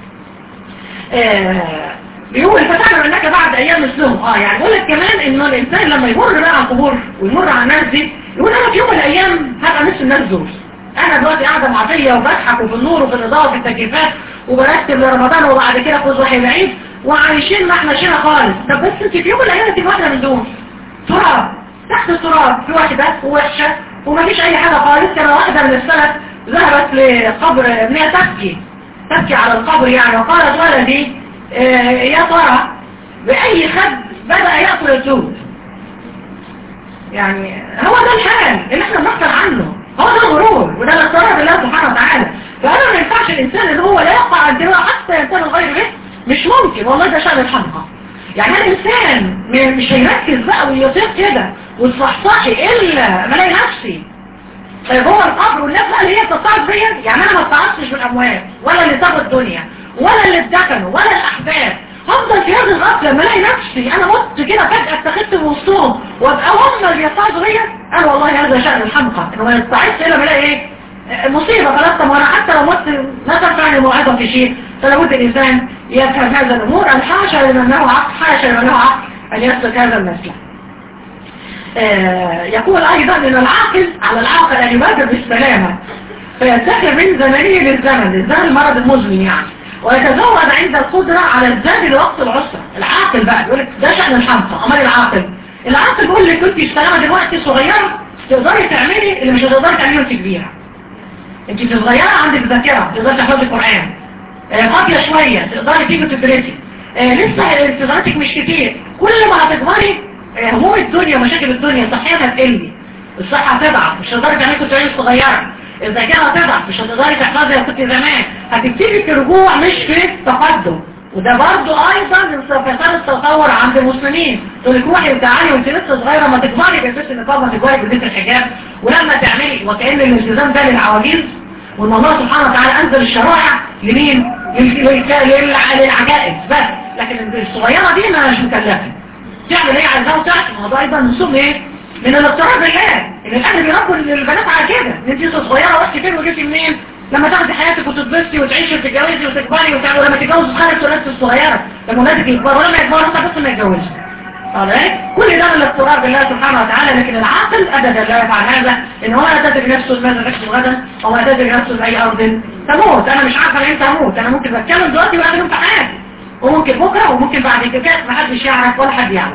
آه بيقول فتعلم انك بعد ايام مثلهم اه يعني بيقول لك كمان انه الانسان لما يمر بقى على القبور ويمر على الناس دي يقول انا في يوم من الايام هبقى مثل الناس دول انا دلوقتي قاعده معطيه وبضحك وفي النور وفي الاضاءه وفي التكييفات وبرتب لرمضان وبعد كده فوز وحي العيد وعايشين ما احنا شينا خالص طب بس انت في يوم من الايام انت واحده من دول تراب تحت التراب في واحده وحشه ومفيش اي حاجه خالص كان واحده من السلف ذهبت لقبر ابنها تبكي تبكي على القبر يعني وقالت ولدي اه يا ترى باي خد بدأ يأكل الزوج يعني هو ده الحال اللي احنا بنحصل عنه هو ده الغرور وده الاضطرار بالله سبحانه وتعالى فأنا ما ينفعش الإنسان اللي هو لا يقع عن دماغه حتى ينتهي الغير به مش ممكن والله ده شأن الحمقى يعني الإنسان مش هيركز بقى ويطيق كده وتصحصحي إلا ما الاقي نفسي طيب هو القبر والناس بقى اللي هي بتتصعد بيا يعني أنا ما استعصتش بالأموات ولا اللي سابوا الدنيا ولا اللي اتدفنوا ولا الأحباب هفضل في هذه الغفلة لما الاقي نفسي انا مت كده فجأة اتخذت من وسطهم وابقى هم اللي بيستعصوا بيا انا والله هذا شأن الحمقى انه ما يستعصش الا ما الاقي ايه مصيبة خلاص طب وانا حتى لو مت ما تنفعني موعظة في شيء فلابد الانسان يفهم هذا الامور الحاشا لمن له عقل حاشا لمن له عقل ان يسلك هذا المسلك آه يقول ايضا ان العاقل على العاقل ان يبادر بالسلامة فينتقل من زمنه للزمن للزمن المرض المزمن يعني ويتزود عند القدرة على الزاد لوقت العسرة العاقل بقى يقول لك ده شأن الحمقى امال العاقل العاقل بيقول لك كنت سلامة دلوقتي صغيرة تقدري تعملي اللي مش هتقدري تعمليه وانت كبيرة انت في صغيرة عندك ذاكرة تقدري تحفظي القرآن فاضية آه شوية تقدري تيجي تدرسي آه لسه استدارتك مش كتير كل ما هتكبري آه هموم الدنيا ومشاكل الدنيا صحيها هتقلي الصحة هتضعف مش هتقدري تعملي كنت عيني صغيرة الذاكرة هتضعف مش هتقدري تحفظي لو كنت زمان هتبتدي في رجوع مش في تقدم وده برضو ايضا من صفات التصور عند المسلمين تقول لك روحي وتعالي وانت لسه صغيره ما تكبري بلبس النقاب ما تكبري بلبس الحجاب ولما تعملي وكأن الالتزام ده للعواجيز وان الله سبحانه وتعالى انزل الشرائع لمين؟ للعجائز بس لكن الصغيره دي ما مش مكلفه تعمل ايه عايزاه وتعمل الموضوع ايضا من سوء ايه؟ من الاضطراب بالله ان الاهل بيربوا البنات على كده ان انت لسه صغيره رحتي فين وجيتي منين؟ لما تاخدي حياتك وتتبسطي وتعيشي وتتجوزي وتكبري وتعملي ولما تتجوزي تخلص ولادك الصغيره لما ولادك يكبروا ولما يكبروا انت بس ما يتجوزش كل ده من الاضطراب بالله سبحانه وتعالى لكن العاقل ابدا لا يفعل هذا ان هو لا تدري نفسه ماذا تكسب غدا او لا تدري نفسه باي ارض تموت انا مش عارفه امتى اموت انا ممكن بتكلم دلوقتي وبعد امتحان وممكن بكره وممكن بعد كده ما حدش يعرف ولا حد يعرف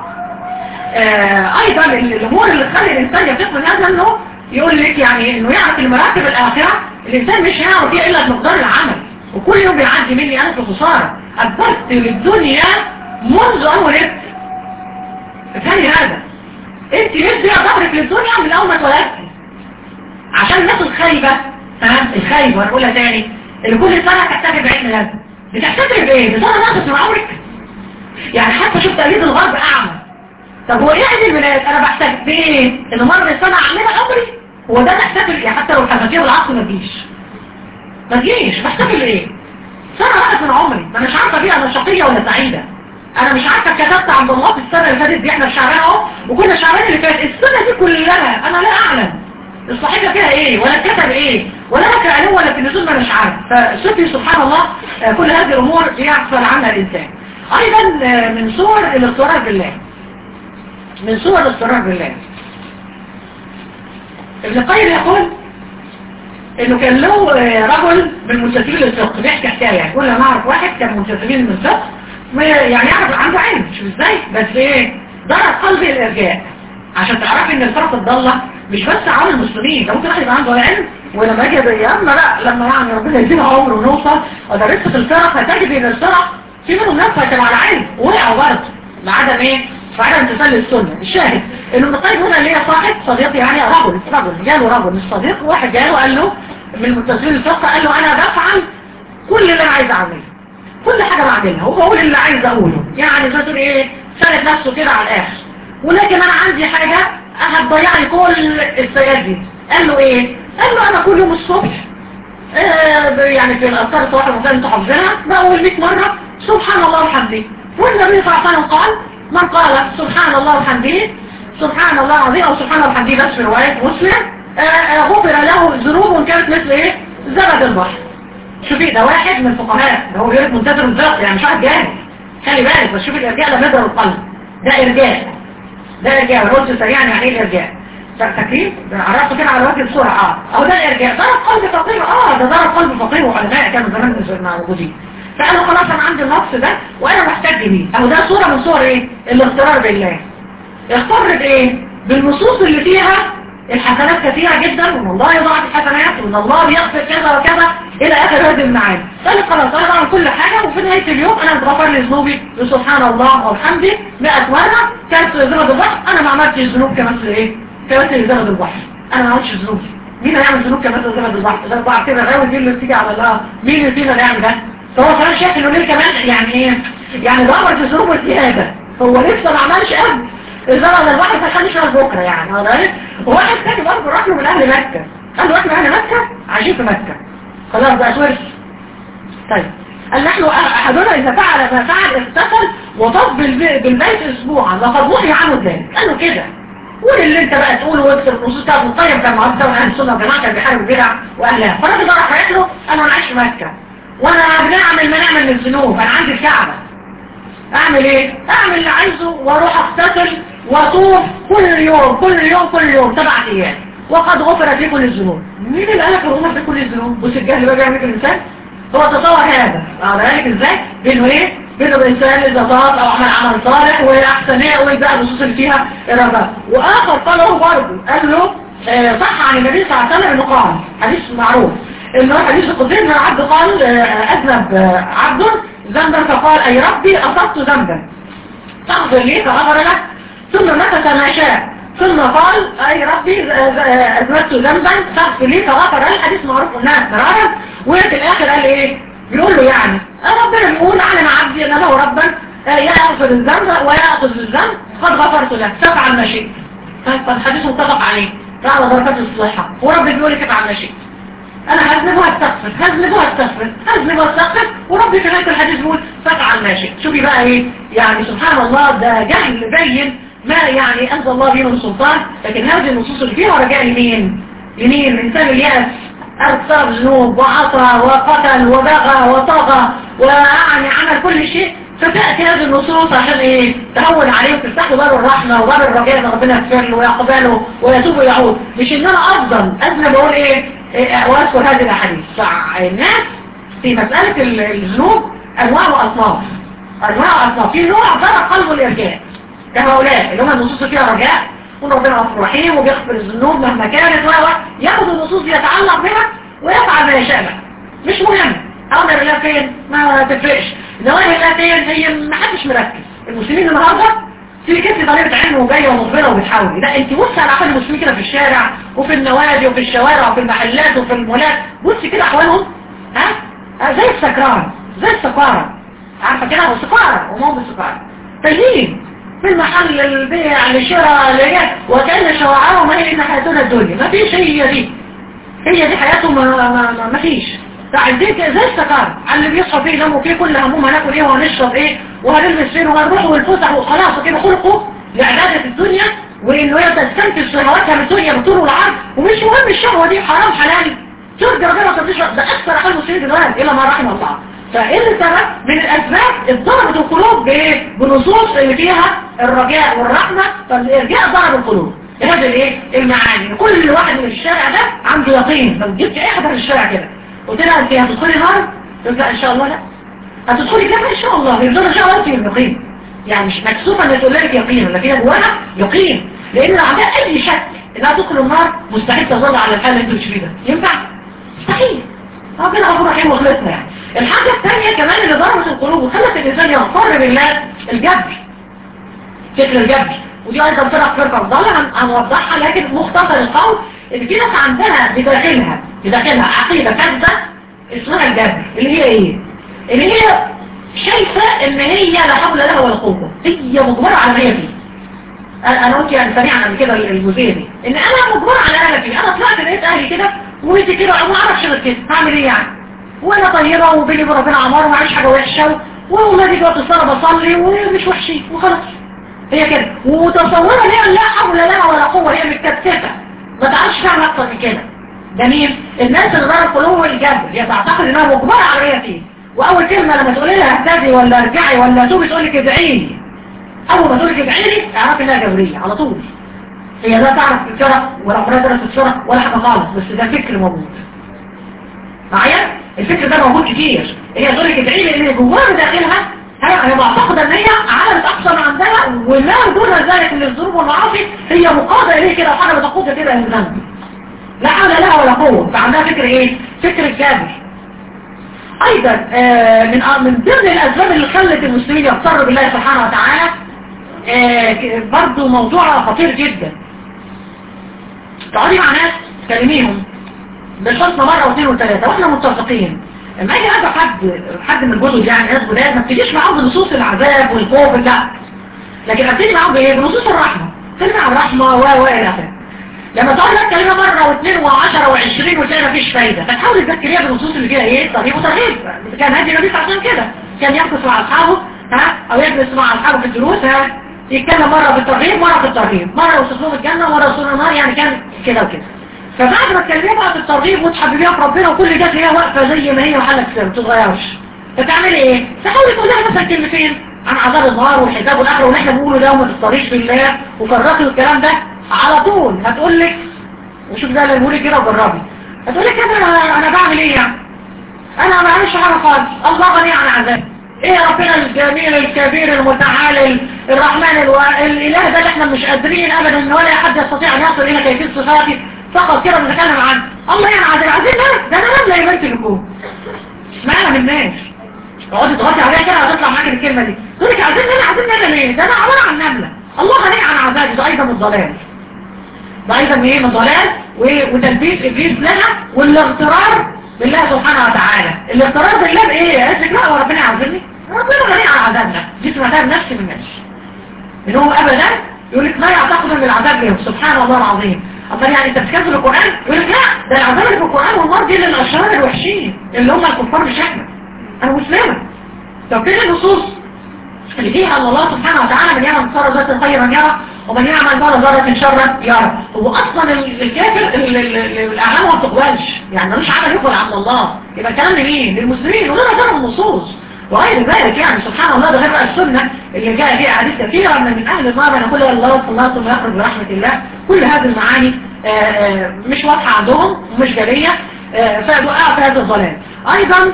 آه ايضا الامور اللي تخلي الانسان يفيق من هذا انه يقول لك يعني انه يعرف المراتب الاخره الانسان مش هيعرف فيها الا بمقدار العمل وكل يوم بيعدي مني انا في خساره اكبرت للدنيا منذ ان ولدت ثاني هذا انت مدي ظهرك للدنيا من اول ما اتولدتي عشان الناس الخايبه ها الخايبه وانا اقولها تاني اللي كل سنه تحتفل بعيد ميلادها بتحتفل بايه؟ بسنه ناقص من عمرك يعني حتى شفت تقليد الغرب اعمى طب هو ايه عيد الميلاد انا بحتفل بايه؟ ان مره السنه اعملها عمري هو ده تحتفل يعني حتى لو الحفاتيه والعصر ما تجيش ما تجيش بحتفل ايه؟ سنه ناقص من عمري ما مش عارفه دي انا شقيه ولا سعيده انا مش عارفه كتبت عند الله في السنه اللي فاتت دي احنا في شعبان اهو وكنا شعبان اللي فات السنه دي كلها انا لا اعلم الصحيفه فيها ايه ولا كتب ايه ولا لك علم ولا في النزول ما مش عارف فشوفي سبحان الله كل هذه الامور يغفل عنها الانسان ايضا من صور الاضطرار بالله من صور الاضطرار بالله ابن القيم يقول انه كان له رجل من منتسبين للفقه بيحكي حكايه يقول انا اعرف واحد كان منتسبين من الفقه يعني يعرف عنده علم مش ازاي بس ايه ضرب قلبي الارجاء عشان تعرفي ان الفرق الضالة مش بس على المسلمين ده ممكن واحد يبقى عنده علم ولما يجي ايامنا لا لما يعني ربنا يدينا عمر ونوصل ودرست في الفرق هتجد ان الفرق في منهم ناس كانوا على علم وقعوا برضه لعدم ايه؟ فعدم امتثال للسنه الشاهد انه ابن القيم هنا ليه صاحب صديق يعني رجل رجل جاله رجل مش صديق واحد جاله قال له من المنتسبين للفقه قال له انا بفعل كل اللي انا عايز اعمله كل حاجة بعملها وبقول اللي عايز اقوله يعني زي تقول ايه سالت نفسه كده على الاخر ولكن انا عندي حاجة هتضيع لي كل السيئات دي قال له ايه قال له انا كل يوم الصبح آه يعني في الاذكار الصباح المثال انتوا حافظينها بقول 100 مرة سبحان الله وحمده والنبي صلى الله عليه وسلم قال من قال سبحان الله وحمده سبحان الله العظيم او سبحان الله وحمده بس في رواية مسلم آه غفر له ذنوب كانت مثل ايه زبد البحر شوفي ده واحد من الفقهاء ده هو بيقول منتظر الضغط يعني مش واحد جاهل خلي بالك بس شوفي الارجاء ده بيضرب القلب ده ارجاء ده ارجاء قلت سريعا يعني ايه الارجاء فاكرين عرفت كده على وجه بسرعه اه اهو ده الارجاء ضرب قلب فقير اه ده ضرب قلب فقير وعلماء كانوا زمان موجودين فقالوا خلاص انا عندي النقص ده وانا محتاج بيه اهو ده صوره من صور ايه الاغترار بالله اغتر بايه بالنصوص اللي فيها الحسنات كثيرة جدا وان الله يضاعف الحسنات وان الله بيغفر كذا وكذا الى اخر هذه المعاني قال خلاص انا بعمل كل حاجة وفي نهاية اليوم انا اتغفر لي ذنوبي سبحان الله والحمد 100 مرة كانت زبد البحر انا ما عملتش ذنوب كمثل ايه كمثل زبد البحر انا ما عملتش ذنوب مين هيعمل ذنوب كمثل زبد البحر ده البحر كده غاوي مين اللي بتيجي على الله مين اللي فينا اللي يعمل ده فهو كمان شايف انه ليه كمان يعني ايه يعني دور في الذنوب والزيادة هو لسه ما عملش قد الزرع الواحد ما خليش على بكرة يعني وواحد تاني برضه راح له من أهل مكة قال له احنا أهل مكة عايشين في مكة خلاص بقى شوية طيب قال نحن أحدنا إذا فعل ما فعل اغتسل وطب بالبيت أسبوعا لقد وحي عنه ذلك قال له كده قول اللي انت بقى تقوله واكسر النصوص بتاعته الطيب كان معروف ده اهل السنه والجماعه كان بيحارب البدع واهلها فالراجل ده راح قال له انا عايش في مكه وانا بنعمل ما نعمل من الذنوب انا عندي الكعبه اعمل ايه اعمل اللي عايزه واروح اغتسل واطوف كل يوم كل يوم كل يوم سبع ايام وقد غفرت لي كل الذنوب مين اللي قالك غفرت لي كل الذنوب بص الجهل بقى بيعمل الانسان هو تصور هذا على ذلك ازاي بينه ايه بينه الانسان اذا طاب او عمل عمل صالح واحسن ايه بقى النصوص اللي فيها ارادات واخر قال له برضه قال له آه صح عن النبي صلى الله عليه وسلم انه قال حديث معروف انه حديث القدسي ان العبد قال آه اذنب آه عبد ذنبا فقال اي ربي اصبت ذنبا تغفر لي فغفر له ثم مكث ما شاء ثم قال اي ربي اذنبت ذنبا فاغفر لي فغفر له الحديث معروف قلناها مرارا وفي الاخر قال ايه بيقول له يعني ربنا بيقول علم عبدي ان له ربا يغفر الذنب ويأخذ الذنب قد غفرت له تفعل ما شئت فالحديث متفق عليه على درجات الصحة ورب بيقول لك افعل ما شئت انا هذنب وهستغفر هذنب وهستغفر هذنب وهستغفر ورب في نهاية الحديث بيقول فافعل ما شئت شوفي بقى ايه يعني سبحان الله ده جهل بين ما يعني انزل الله به من سلطان لكن هذه النصوص اللي فيها رجاء لمين لمين الانسان الياس اكثر ذنوب وعصى وقتل وبغى وطغى ويعني عمل كل شيء فتأتي هذه النصوص عشان ايه تهون عليه وتفتح له باب الرحمة وباب الرجاء ان ربنا يغفر له ويقبله ويتوب ويعود مش ان انا افضل اذنب اقول ايه, إيه واذكر هذه الاحاديث فالناس في مسألة الذنوب انواع واصناف انواع واصناف في نوع ضرر قلبه الارجاء كهؤلاء اللي هم النصوص اللي فيها رجاء يكون ربنا غفور رحيم وبيغفر الذنوب مهما كانت و ياخد النصوص يتعلق بها ويفعل ما يشاء بها مش مهم امر الله فين ما تفرقش نواهي الله فين هي ما حدش مركز المسلمين النهارده في كتير طالبة علم وجاية ومخبرة وبتحاول لا انت بص على احوال المسلمين كده في الشارع وفي النوادي وفي الشوارع وفي المحلات وفي المولات بص كده احوالهم ها زي السكران زي السكارة عارفة كده هو سكارة وما هو بالسكارة تجيب في المحل البيع لشراء لجات وكأن شوارعهم هي ان حياتنا الدنيا ما فيش هي دي هي دي حياتهم ما, ما, ما, ما فيش تعديك زي السكر على اللي بيصحى فيه يناموا فيه كل هموم هناكل ايه وهنشرب ايه وهنلبس فين وهنروح والفسح وخلاص كده خلقوا لعبادة الدنيا وانه يبدأ تستنتج شهواتها من الدنيا بالطول والعرض ومش مهم الشهوة دي حرام حلال ترجع ربنا ما تشرب ده اكثر احوال المسلمين دلوقتي الا ما رحم الله فايه اللي سبب من الاسباب ضربت القلوب بايه بنصوص اللي فيها الرجاء والرحمة فالارجاء ضرب القلوب هذا الايه المعاني كل واحد من الشارع ده عنده يقين فما تجيبش اي حد من الشارع كده قلت لها انت هتدخلي نار قلت لا ان شاء الله لا هتدخلي جنة ان شاء الله يفضل ان شاء الله انت اليقين يعني مش مكسوفة ان تقول لك يقين لكن هي جواها يقين لان لو عندها اي شك انها تدخل النار مستحيل تظل على الحال اللي انتوا فيه ده ينفع مستحيل ربنا غفور رحيم وخلصنا يعني الحاجة الثانية كمان اللي ضربت القلوب وخلت الانسان يغفر بالله الجبر فكر الجبر ودي ايضا فرق فرقة ضالة هنوضحها لكن مختصر القول ان في ناس عندها بداخلها بداخلها عقيدة كذبة اسمها الجبر اللي هي ايه اللي هي شايفة ان هي لا حول لها ولا قوة هي مجبرة على ما هي فيه انا قلت يعني سريعا قبل كده الجزئيه دي ان انا مجبرة على انا فيه انا طلعت لقيت اهلي كده وانت كده ما اعرفش غير كده هعمل ايه يعني وانا طيبة وبيني وبين ربنا عمار ومعيش حاجة وحشة واولادي دلوقتي الصلاة بصلي ومش وحشين وخلاص هي كده وتصورها ليه لا حول لها ولا قوة هي متكتفة ما تعرفش تعمل اكتر من كده جميل الناس اللي ضرب قلوب الجبر هي تعتقد انها مجبرة على هي فيه واول كلمة لما تقولي لها اهتدي ولا ارجعي ولا توبي تقول لك ادعي لي اول ما تقول لك ادعي لي اعرفي انها جبرية على طول هي لا تعرف الشرف ولا عمرها درست الشرف ولا حاجة خالص بس ده فكر موجود معايا الفكر ده موجود كتير هي تقول لك ادعي لي ان جواها داخلها هي معتقدة ان هي عملت اقصى ما عندها ولا دون ذلك من الظروف والمعاصي هي مقاضة اليه كده وحاجة بتقودها كده للذنب لا حول لها ولا قوة فعندها فكر ايه فكر الجابر ايضا آه من من ضمن الاسباب اللي خلت المسلمين يغتروا بالله سبحانه وتعالى آه برضو موضوع خطير جدا تقعدي مع ناس تكلميهم بالحسنى مرة واثنين وثلاثة واحنا متفقين لما اجي ادعو حد حد من الجدد يعني ناس جداد ما بتجيش معاهم بنصوص العذاب والخوف لا لكن ابتدي معاهم بايه بنصوص الرحمه كلمه عن الرحمه و و الى اخره لما تقعد لك كلمه مره واثنين وعشرة وعشرين وتلاقي مفيش فايده فتحاول تذكريها بالنصوص اللي فيها ايه ترغيب وترهيب كان هادي النبي عشان كده كان يجلس مع اصحابه ها او يجلس مع اصحابه في الدروس ها يتكلم مره في الترغيب مره في الترهيب مره يوصف لهم الجنه ومره يوصف لهم النار يعني كان كده وكده فبعد ما تكلمها بقى في الترغيب وتحببيها في ربنا وكل جات هي واقفه زي ما هي وحالك سر ما تتغيرش فتعملي ايه تحاولي تقول لها مثلا كلمتين عن عذاب النار والحساب والاخره واللي احنا بنقوله ده وما تستريش بالله وكررتي الكلام ده على طول هتقول لك وشوف ده اللي بيقول كده وجربي هتقول لك انا انا بعمل ايه يعني انا ما بعملش حاجه خالص الله غني عن عذاب ايه يا ربنا الجميل الكبير المتعال الرحمن الو... الاله ده اللي احنا مش قادرين ابدا ان ولا احد يستطيع ان يصل الى كيفيه صفاته فقط كده بنتكلم عنه الله يعني عايزين عايزين ده ده انا نملة يا بنت الجوه اسمعنا من الناس اقعدي تغطي عليها كده هتطلع معاك الكلمة دي تقول لك عايزين نملة عايزين نملة ليه ده انا عبارة عن نملة الله غني عن عذابي ده ايضا من الضلال ده ايضا من ايه من الضلال وتلبيس ابليس لها والاغترار بالله سبحانه وتعالى الاقترار بالله بايه قالت لك لا هو ربنا يعذبني ربنا غني عن عذابنا دي اسمها نفس من نفس ان هو ابدا يقول لك ما يعتقد ان العذاب لهم سبحان الله العظيم اما يعني انت بتكذب القران يقول لك لا ده العذاب اللي في القران والنار دي للاشرار الوحشين اللي هم الكفار مش احنا انا مسلمه طب فين النصوص اللي فيها ان الله سبحانه وتعالى من يعمل مثقال ذره خيرا يرى ومن يعمل مثقال ذره شرا يرى هو اصلا الكافر الاعمال ما بتقبلش يعني ملوش عمل يقبل عند الله يبقى الكلام لمين للمسلمين وغير غير النصوص وغير ذلك يعني سبحان الله ده غير السنة اللي جاء فيها أحاديث كثيرة من من أهل النار أنا كل الله صلى الله ثم يخرج برحمة الله كل هذه المعاني آآ آآ مش واضحة عندهم ومش جرية فوقعوا في هذا الضلال أيضا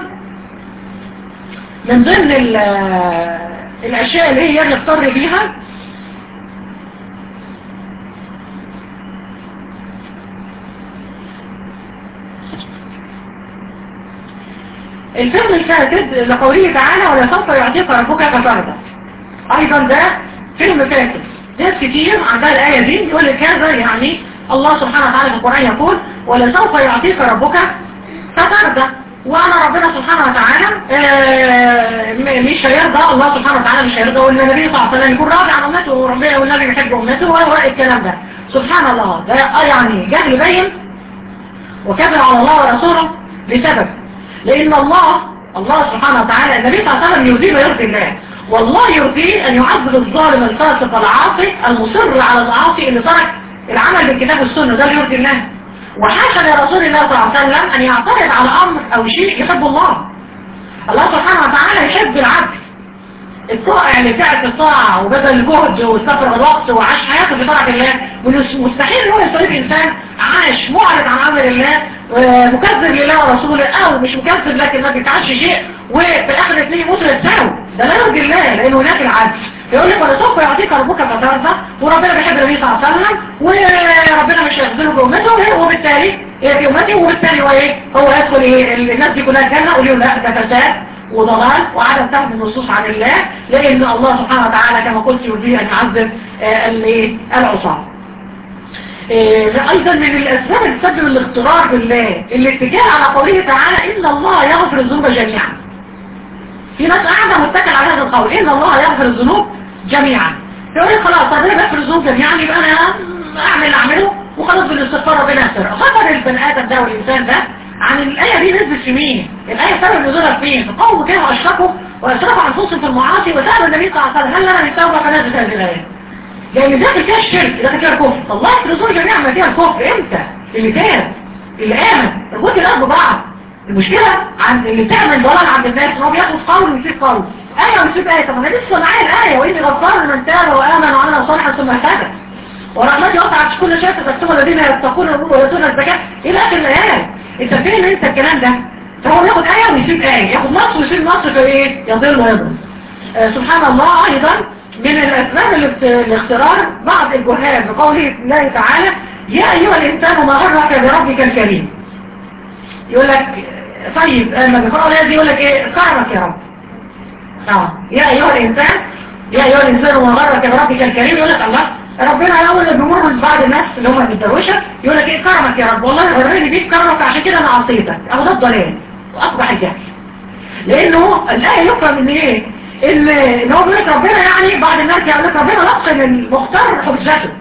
من ضمن الأشياء اللي هي نضطر بيها الفيلم الفاسد لقوله تعالى ولا سوف يعطيك ربك فترضى ايضا ده فيلم فاسد ناس كتير عندها الآية دي يقول لك هذا يعني الله سبحانه وتعالى في القرآن يقول ولا سوف يعطيك ربك فترضى وانا ربنا سبحانه وتعالى مش هيرضى الله سبحانه وتعالى مش هيرضى والنبي صلى الله عليه وسلم يكون راضي عن امته وربنا والنبي يحب امته وهو الكلام ده سبحان الله ده يعني جهل بين وكذب على الله ورسوله لسبب لأن الله الله سبحانه وتعالى النبي صلى الله عليه وسلم يرضي ما يرضي الله والله يرضي أن يعذب الظالم الفاسق العاصي المصر على المعاصي اللي ترك العمل بالكتاب والسنة ده اللي يرضي الله وحاشا لرسول الله صلى الله عليه وسلم أن يعترض على أمر أو شيء يحب الله الله سبحانه وتعالى يحب العبد الطائع اللي تعب في الطاعة وبذل الجهد واستفرغ الوقت وعاش حياته في طاعة الله مستحيل ان هو يستطيع انسان عاش معرض عن امر الله مكذب لله ورسوله او مش مكذب لكن ما بيفعلش شيء وفي الاخر الاثنين يموتوا يتساووا ده لا يرضي الله لان هناك العدل يقول لك ولا سوف يعطيك ربك فترضى وربنا بيحب النبي صلى الله عليه وسلم وربنا مش هيخذله بامته وبالتالي في امته وبالتالي هو ايه هو يدخل ايه الناس دي كلها الجنه قولوا لا ده فساد وضلال وعدم فهم النصوص عن الله لأن الله سبحانه وتعالى كما قلت يريد أن يعذب العصاة أيضا من الأسباب اللي تسبب الاغترار بالله الاتجاه على قوله تعالى إن الله يغفر الذنوب جميعا في ناس قاعدة متكل على هذا القول إن الله يغفر الذنوب جميعا يقول لي خلاص طب انا بغفر الذنوب جميعا يبقى أنا أعمل أعمله وخلاص بالاستغفار ربنا يغفر غفر البني آدم ده والإنسان ده عن الآية دي نزلت في مين الآية سبب نزولها فين في قوم كانوا أشركوا وأشركوا أنفسهم في المعاصي وسألوا النبي صلى الله عليه وسلم هل لنا من توبة فنزلت هذه الآية لأن داخل فيها الشرك داخل فيها الكفر الله الرسول جميعا ما فيها الكفر امتى اللي تاب اللي آمن اربط الأرض ببعض المشكلة عند اللي تعمل ضلال عند الناس ان هو بياخد قول ويسيب قول آية ويسيب آية طب أنا لسه معايا الآية وإني غفار لمن تاب وآمن وعمل صالحا ثم اهتدى ورحمتي وسعت كل شيء تكتبوا الذين يتقون ويؤتون الزكاة إلى آخر الآيات انت فين انت الكلام ده فهو ياخد آية ويسيب آية ياخد نص ويسيب نص في ايه يضل ويضل آه سبحان الله ايضا من الاسباب الاخترار بعض الجهال بقوله الله تعالى يا ايها الانسان ما غرك بربك الكريم يقول لك طيب لما بيقرأوا الآية دي يقول لك ايه كرمك يا رب اه يا ايها الانسان يا ايها الانسان ما غرك بربك الكريم يقول لك الله ربنا اول اللي بيمر من بعض الناس اللي هم الدروشه يقول لك ايه كرمك يا رب والله غرني بيك كرمك عشان كده انا عصيتك او ده الضلال واصبح الجهل لانه الايه يفهم ان ايه ان ان هو بيقول لك ربنا يعني بعض الناس يقول لك ربنا لقن المختار حجته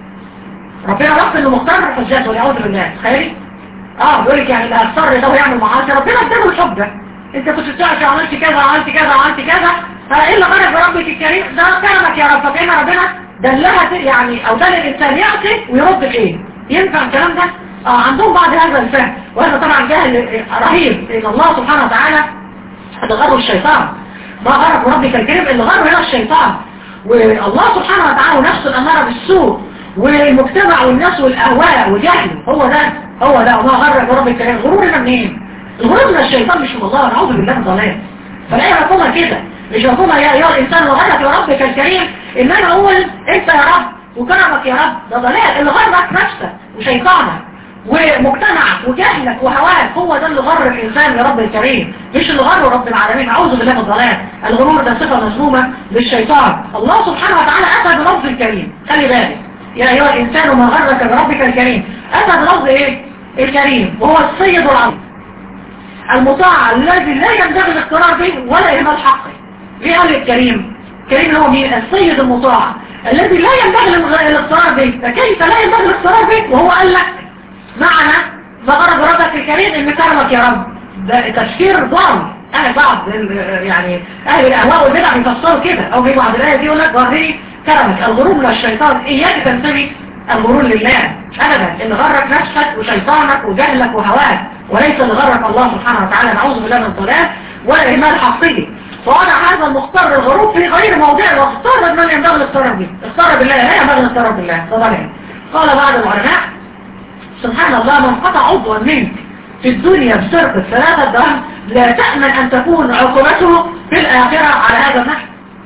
ربنا لقن المختار حجته والعياذ بالله تخيلي اه بيقول لك يعني اللي هيضطر ده ويعمل معاصي ربنا اداله الحب ده انت كنت بتعرف عملت كذا عملت كذا عملت كذا فايه اللي غرق بربك الكريم ده كرمك يا رب فكان ربنا دلها يعني او دل الانسان يعطي ويرد بايه ينفع الكلام ده اه عندهم بعض هذا الفهم وهذا طبعا جهل رهيب ان الله سبحانه وتعالى ده غرب الشيطان ما غرب ربك الكريم اللي غرب هنا الشيطان والله سبحانه وتعالى نفسه الاماره بالسوء والمجتمع والناس والاهواء وجهل هو ده هو ده وما غرب ربك الكريم غرورنا منين الغرور من الشيطان مش من الله نعوذ بالله من ضلال فلا مفهومها كده مش مفهومها يا ايها الانسان وغرك يا ربك الكريم ان انا اقول انت يا رب وكرمك يا رب ده ضلال اللي غرك نفسك وشيطانك ومجتمعك وجهلك وهواك هو ده اللي غر الانسان يا رب الكريم مش اللي غر رب العالمين اعوذ بالله من الضلال الغرور ده صفه مذمومه للشيطان الله سبحانه وتعالى اتى بلفظ الكريم خلي بالك يا ايها الانسان ما غرك بربك الكريم اتى بلفظ ايه الكريم وهو السيد العظيم المطاع الذي لا ينبغي الاقترار به ولا إهمال حقه ليه قال الكريم الكريم هو مين السيد المطاع الذي لا ينبغي الاقترار به فكيف لا ينبغي الاقترار به وهو قال لك معنا فغرب ربك الكريم ان كرمك يا رب ده تفسير ضال اهل بعض يعني اهل الاهواء والبدع بيفسروا كده او في بعض الايه دي يقول لك ظاهري كرمك الغرور للشيطان اياك تنتمي الغرور لله ابدا ان غرك نفسك وشيطانك وجهلك وهواك وليس اللي غرك الله سبحانه وتعالى نعوذ بالله من الضلال ولا اهمال حقه فوضع هذا المختار الغروب في غير موضعه واختار من ينبغي الاختار به اختار بالله لا ينبغي الاختار بالله طبعا قال بعض العلماء سبحان الله من قطع عضوا منك في الدنيا بسرقة ثلاثة درهم لا تأمن أن تكون عقوبته في الآخرة على هذا النحو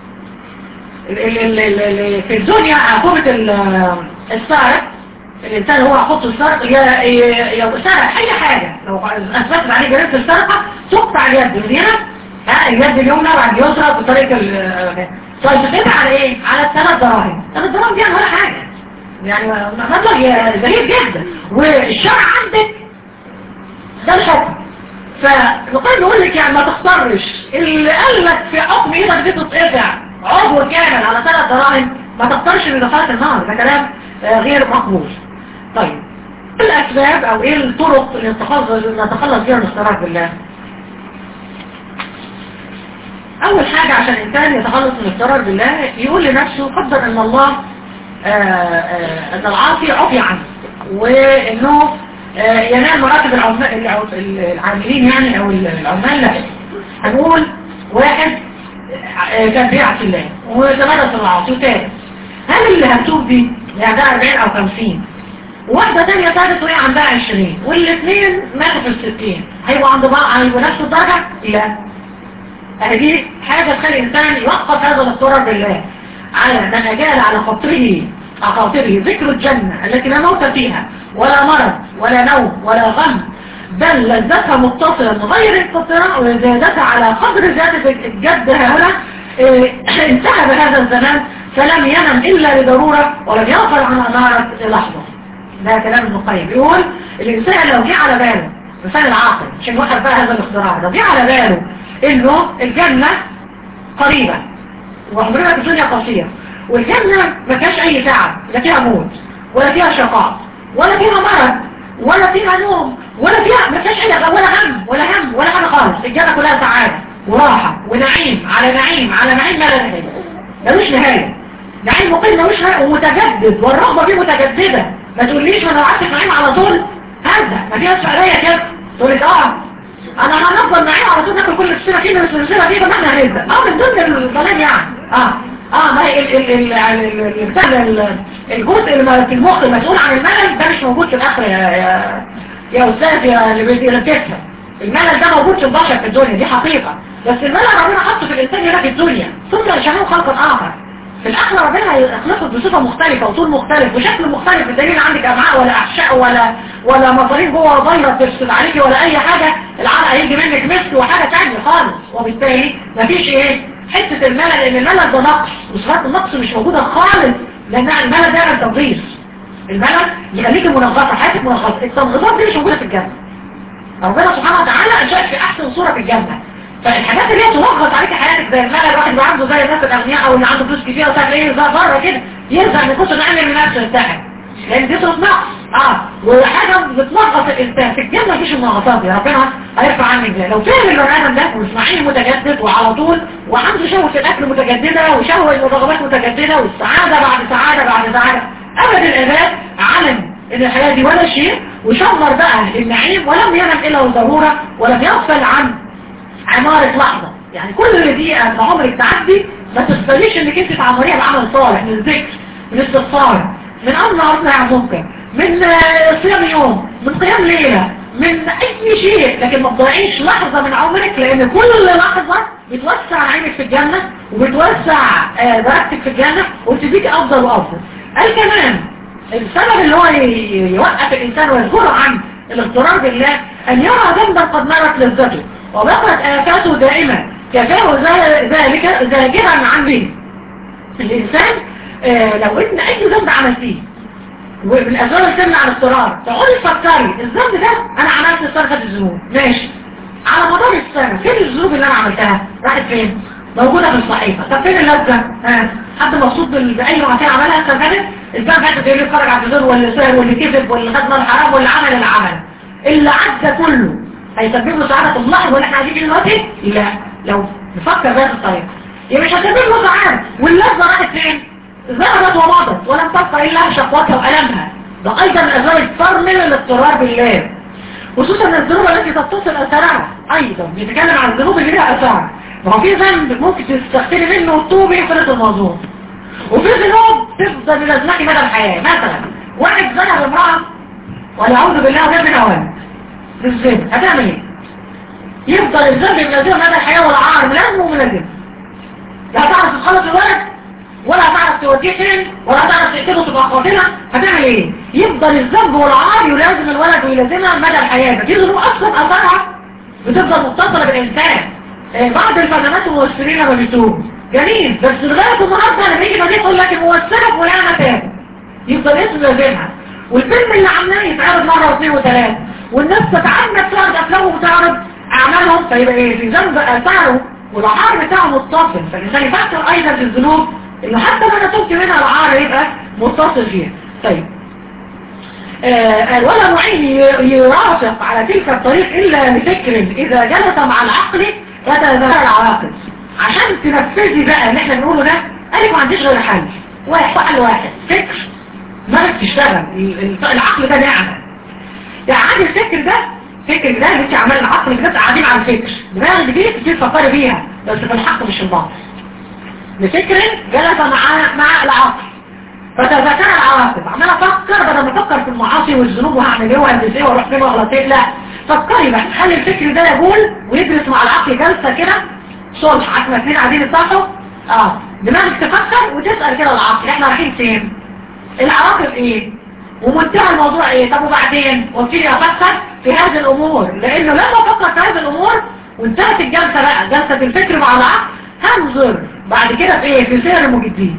في الدنيا عقوبة السارق الإنسان هو يحط السرق يسرق أي حاجة لو أثبتت عليه جريمة السرقة تقطع اليد اليمنى ها اليد اليمنى بعد يسرق بطريقة طيب بتقطع على إيه؟ على الثلاث دراهم ثلاث دراهم دي ولا حاجة يعني مبلغ غريب جدا والشرع عندك ده الحكم فنقول نقول لك يعني ما تختارش اللي قال لك في حكم ايدك دي تتقطع عضو كامل على ثلاث دراهم ما تختارش من دخلات النار ده كلام غير مقبول طيب ايه الاسباب او ايه الطرق اللي نتخلص بيها من الاختراق بالله اول حاجة عشان الانسان يتخلص من الاختراق بالله يقول لنفسه قدر ان الله آآ آآ ان العاصي عفي عنه وانه ينال مراتب العاملين يعني او العمال لا هنقول واحد كان بيعصي الله وتمارس المعاصي وتاني هل اللي هتوب دي عندها 40 او 50 واحدة تانية ثالث وهي عندها 20 والاثنين ماتوا في الستين هيبقوا عند بعض هيبقوا نفس الدرجة؟ لا هذه حاجة تخلي الإنسان يوقف هذا الاضطرار بالله على من أجال على خاطره على خاطره ذكر الجنة التي لا موت فيها ولا مرض ولا نوم ولا غم بل لذتها متصلة غير انقطاع وزيادتها على قدر زيادة الجد هنا انتهى بهذا الزمان فلم ينم إلا لضرورة ولم يغفر عن أمارة لحظة ده كلام ابن القيم يقول الإنسان لو جه على باله الإنسان العاقل عشان يوحد بقى هذا الاختراع لو جه على باله إنه الجنة قريبة وعمرنا في الدنيا قصيرة والجنة ما فيهاش أي تعب لا فيها موت ولا فيها شقاء ولا فيها مرض ولا فيها نوم ولا فيها ما فيهاش أي ولا هم ولا هم ولا حاجة خالص الجنة كلها سعادة وراحة ونعيم على نعيم على نعيم ما لا نهاية ملوش نهاية نعيم مقيم ملوش نهاية ومتجدد والرغبة فيه متجددة ما تقوليش انا قعدت نعيم على طول هذا ما فيها سؤالية كده تقول لك اه انا هنفضل نعيم على طول ناكل كل السنة كده من السنة دي فما احنا هنبدأ اه من ضمن الكلام يعني اه اه ما هي ال ال ال ال الجزء اللي في المخ المسؤول عن الملل ده مش موجود في الاخر يا يا يا استاذ يا اللي بتفهم الملل ده موجود في البشر في الدنيا دي حقيقة بس الملل ربنا حطه في الانسان هنا في الدنيا ثم يشاءه خلقا اخر في الاخر ربنا هيخلقه بصفة مختلفة وطول مختلف وشكل مختلف بالدليل عندك امعاء ولا احشاء ولا ولا مصاريف جوه فيروس تفسد عليكي ولا اي حاجة العرق هيجي منك مثل وحاجة تانية خالص وبالتالي مفيش ايه حتة الملل لان الملل ده نقص وصفات النقص مش موجودة خالص لان الملل ده من تنظيف الملل يخليك منظفة حياتك منظفة التنظيفات دي مش موجودة في الجنة ربنا سبحانه وتعالى انشأك في احسن صورة في الجنة فالحاجات اللي هي تنغص عليك حياتك زي الملل الواحد اللي عنده زي الناس الاغنياء او اللي عنده فلوس كتير وسهل ايه زي بره كده يرجع من كتر نعمل من نفسه يرتاح لان دي صوت نقص اه وحاجة بتنغص الانسان في الجنة مفيش المنغصات دي ربنا هيرفع عنك ده لو فهم البني ادم ده واسماعيل متجدد وعلى طول وعنده شهوة الاكل متجددة وشهوة الرغبات متجددة والسعادة بعد سعادة بعد سعادة ابد العباد علم ان الحياة دي ولا شيء وشمر بقى النعيم ولم ينم الا الضرورة ولم يغفل عن عمارة لحظة يعني كل دقيقة ما عمرك تعدي ما تستطيعش انك انت تعمريها بعمل صالح من الذكر من استغفار من امر عرضنا عن ممكن من صيام يوم من قيام ليلة من اي شيء لكن ما تضيعيش لحظة من عمرك لان كل لحظة بتوسع عينك في الجنة وبتوسع درجتك في الجنة وبتديك افضل وافضل قال كمان السبب اللي هو يوقف الانسان ويذكره عن الاضطرار بالله ان يرى ذنبا قد مرت لذته وبقت آفاته دائما كفاه ذلك زاجرا عن به الإنسان آه لو إن أي ذنب عملتيه ومن أسباب السمن عن الاضطرار تقولي تفكري الذنب ده أنا عملت استرخة الذنوب ماشي على مدار السنة فين الذنوب اللي انا عملتها راحت فين موجودة في الصحيفة طب فين اللذة ها حد مبسوط بال- بأي معصية عملها السنة فاتت السنة فاتت اللي اتفرج على التلفزيون واللي سهر واللي كذب واللي خد مال حرام واللي عمل اللي عمل اللي عدى كله هيسبب له سعادة الله ولا احنا عايزين فيه دلوقتي لا لو نفكر بهذه الطريقة يبقى مش هتسبب له سعادة واللذة راحت فين ذهبت ومضت ولم تبقى الا شقوتها والمها ده ايضا من اسباب الصار من الاضطرار بالله خصوصا الذنوب التي تتصل اثرها ايضا بيتكلم عن الذنوب اللي لها اثار ما هو في ذنب ممكن تستغفري منه وتوبي يفرط الموضوع وفي ذنوب تفضل ملازمكي مدى الحياه مثلا واحد زنى بامراه ولا اعوذ بالله وجاب من اوان بالذنب هتعمل ايه؟ يفضل الذنب ملازمه مدى الحياه والعار ملازمه وملازمه لا تعرف تتخلص الولد ولا هتعرف توديه فين ولا هتعرف تقتله تبقى قاتلة هتعمل ايه يفضل الذنب والعار يلازم الولد ويلازمها مدى الحياة دي ذنوب اصلا اثرها بتفضل متصلة بالانسان آه، بعض الفنانات والممثلين لما بيتوب جميل بس لغاية النهارده لما يجي بعدين يقول لك الممثلة فلانة تاب يفضل اسمه لازمها والفيلم اللي عاملاه يتعرض مرة واثنين وثلاثة والناس تتعمد تعرض افلامهم وتعرض اعمالهم فيبقى ايه في ذنب اثاره والعار بتاعه متصل فالانسان يفكر ايضا في الذنوب انه حتى لو انا تبت منها العار يبقى متصل فيها طيب آه ولا معين ي- يرافق على تلك الطريق الا بفكر اذا جلس مع العقل يتذكر العواقب عشان تنفذي بقى اللي احنا بنقوله ده انا ما عنديش غير حل واحد حل واحد فكر ما تشتغل ال- ال- العقل ده نعمه يعني الفكر ده فكر ده اللي انت عمال العقل كده قاعدين على الفكر دماغك دي كتير تفكري بيها بس في الحق مش الباطل بفكر جلس مع مع العقل فتذكر العواقب عمال افكر بدل ما افكر في المعاصي والذنوب وهعمل ايه وهلبس ايه واروح فين واغلط ايه لا فكري بقى خلي الفكر ده يقول ويجلس مع العقل جلسه كده صلح عارفه اثنين قاعدين يتصالحوا اه دماغك تفكر وتسال كده العقل احنا رايحين فين العواقب ايه ومنتهى الموضوع ايه طب وبعدين وابتدي افكر في هذه الامور لانه لما افكر في هذه الامور وانتهت الجلسه بقى جلسه الفكر مع العقل هنظر بعد كده في ايه في سير المجدين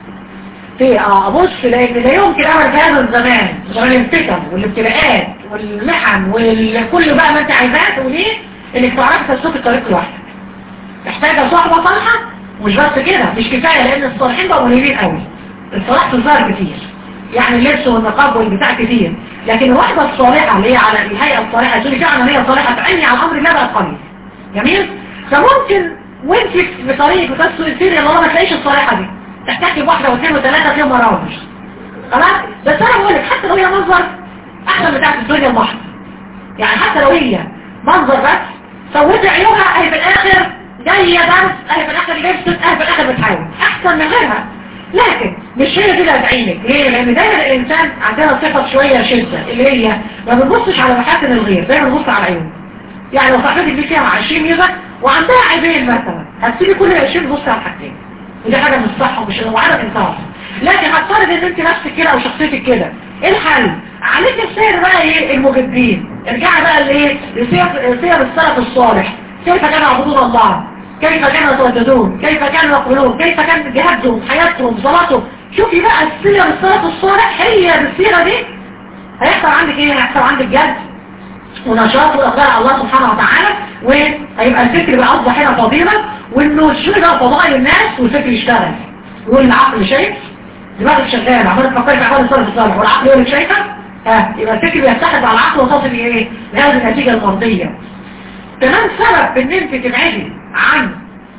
في اه ابص لان لا يمكن اعمل في هذا الزمان زمان الفتن والابتلاءات والمحن وكل بقى ما انت عايزاه تقوليه انك تعرفي تسلك الطريق لوحدك محتاجه صحبه صالحه مش بس كده مش كفايه لان الصالحين بقوا قليلين قوي الصلاح في الظاهر كتير يعني اللبس والنقاب والبتاع كتير لكن الواحده الصالحه اللي هي على الهيئه الصالحه تقولي فعلا هي صالحه تعيني على الامر لا بقى قليل جميل فممكن وانت في طريق بتسوق السير الله ما تلاقيش الصالحه دي تحتاجي بواحده واثنين وثلاثه فيهم مراوح خلاص بس انا بقول لك حتى لو هي منظر احسن بتاعت الدنيا البحر يعني حتى لو هي منظر بس سويت عيوبها اهي في الاخر جايه درس اهي في الاخر لبست اهي في الاخر بتحاول احسن من غيرها لكن مش هي دي اللي هتعينك ليه؟ لان دايما الانسان عندنا صفه شويه شده اللي هي ما بنبصش على محاسن الغير دايما بنبص على عيوبه يعني لو صاحبتك دي فيها 20 ميزه وعندها عيبين مثلا هتسيبي كل 20 تبص على الحاجتين ودي حاجه مش صح ومش وعدم انصاف لكن هتفرض ان انت نفسك كده او شخصيتك كده ايه الحل عليك السير بقى ايه المجدين ارجعي بقى لايه لسير سير السلف الصالح كيف كانوا يعبدون الله كيف كانوا يترددون كيف كانوا يقولون كيف كان جهادهم حياتهم صلاتهم شوفي بقى السير السلف الصالح هي بالسيره دي هيحصل عندك ايه هيحصل عندك جد ونشاط واقبال على الله سبحانه وتعالى وهيبقى الفكر بقى اصبح هنا فضيله وانه الشغل بقى فضائل الناس والفكر يشتغل يقول العقل شايف دماغك شغال عمال تفكري في احوال الصالح الصالح والعقل يقول لك شايفه ها يبقى الفكر بيتحد على العقل وتصل ايه لهذه النتيجه المرضيه كمان سبب ان انت تبعدي عن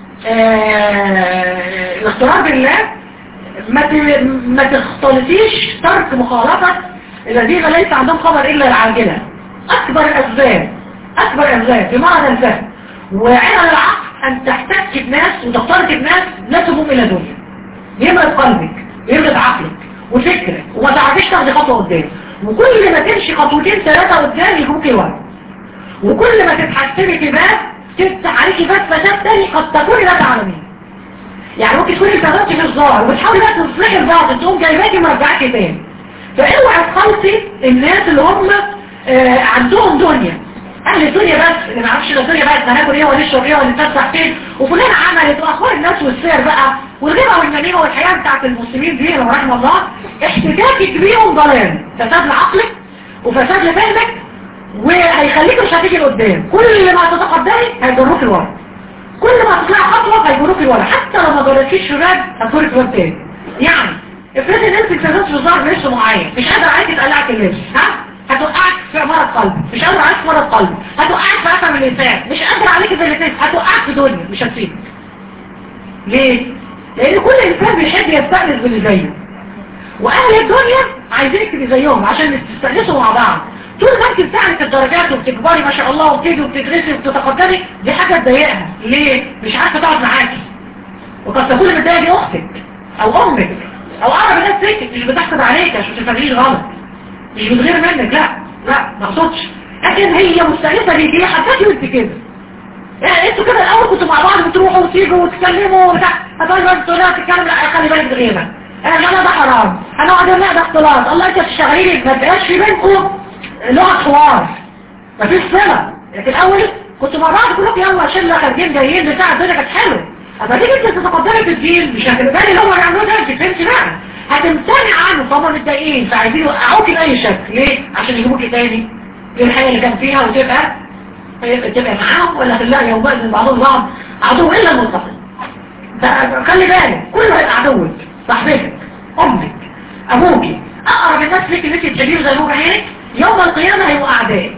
آه الاختراع بالله ما ت- ما تختلطيش ترك مخالطه الذين ليس عندهم خبر الا العاجله اكبر الاسباب اكبر الاسباب بمعنى الفهم وعلى العقل ان تحتك بناس وتختلط بناس لا تقوم الى دنيا يمرض قلبك يمرض عقلك وفكرك وما تعرفيش تاخدي خطوه قدام وكل ما تمشي خطوتين ثلاثه قدام يجوك ورا وكل ما تتحسني في باب تفتح عليكي باب فتاة تاني قد تكوني لا تعلمين يعني ممكن تكوني استخدمتي في الظاهر وتحاولي بقى تصلحي البعض تقوم جايباكي مرجعاكي تاني فاوعي تخلطي الناس اللي هم آه عندهم دنيا اهل الدنيا بس اللي ما يعرفش ده الدنيا بقى هناكل ايه ونشرب ايه ونتفسح فين وفلان عملت واخبار الناس والسير بقى والغيبه والنميمه والحياه بتاعت المسلمين دي رحمه الله احتكاكك بيهم ضلال فساد لعقلك وفساد لفهمك وهيخليك مش هتيجي لقدام كل ما تتقدمي هيجروك لورا كل ما تطلعي خطوه هيجروك لورا حتى لو ما جربتيش شباب هتجرك لورا تاني يعني افرضي ان انت اكتشفت في ظهر لبس معين مش قادر عليك تقلعك اللبس ها هتوقعك في مرض قلب مش قادر عليك في مرض قلب هتوقعك في قفل اللسان مش قادر عليك في اللسان هتوقعك في دنيا مش هتسيبك ليه؟ لان كل انسان بيحب يستأنس باللي زيه واهل الدنيا عايزينك تبقي زيهم عشان تستأنسوا مع بعض طول ما انت بتعمل الدرجات وبتكبري ما شاء الله وبتيجي وبتدرسي وبتتقدمي دي حاجه تضايقها ليه؟ مش عارفه تقعد معاكي وقد تكون المتضايقه دي اختك او امك او اقرب الناس ليك مش بتحسب عليك عشان تفهميش غلط مش بتغير منك لا لا ما اقصدش لكن هي مستأنسه بيجي لي حتى وانت كده يعني انتوا كده الاول كنتوا مع بعض بتروحوا وتيجوا وتتكلموا وبتاع هتقعدوا بقى انتوا لا تتكلم لا خلي بالك غيرك انا انا ده حرام هنقعد لا ده اختلاط الله انت بتشتغلي لي ما تبقاش في بينكم لغه حوار مفيش صله لكن الاول كنتوا مع بعض كلكم يلا شله خارجين جايين بتاع الدنيا كانت حلوه اما تيجي انت تتقدمي في الدين مش هتبقى اللي هم بيعملوه ده انت فهمتي بقى هتمتنع عنه فهم متضايقين فعايزين يوقعوكي باي شكل ليه عشان يجيبوكي تاني للحياه اللي كان فيها وتبقى تبقى معاهم ولا خلاها يومئذ بعضهم بعض عدو الا المتقين فخلي بالك كله هيبقى عدوك صاحبتك امك ابوك اقرب الناس ليك اللي انت تحبيه زي ابوك عينك يوم القيامه هيبقوا اعدائك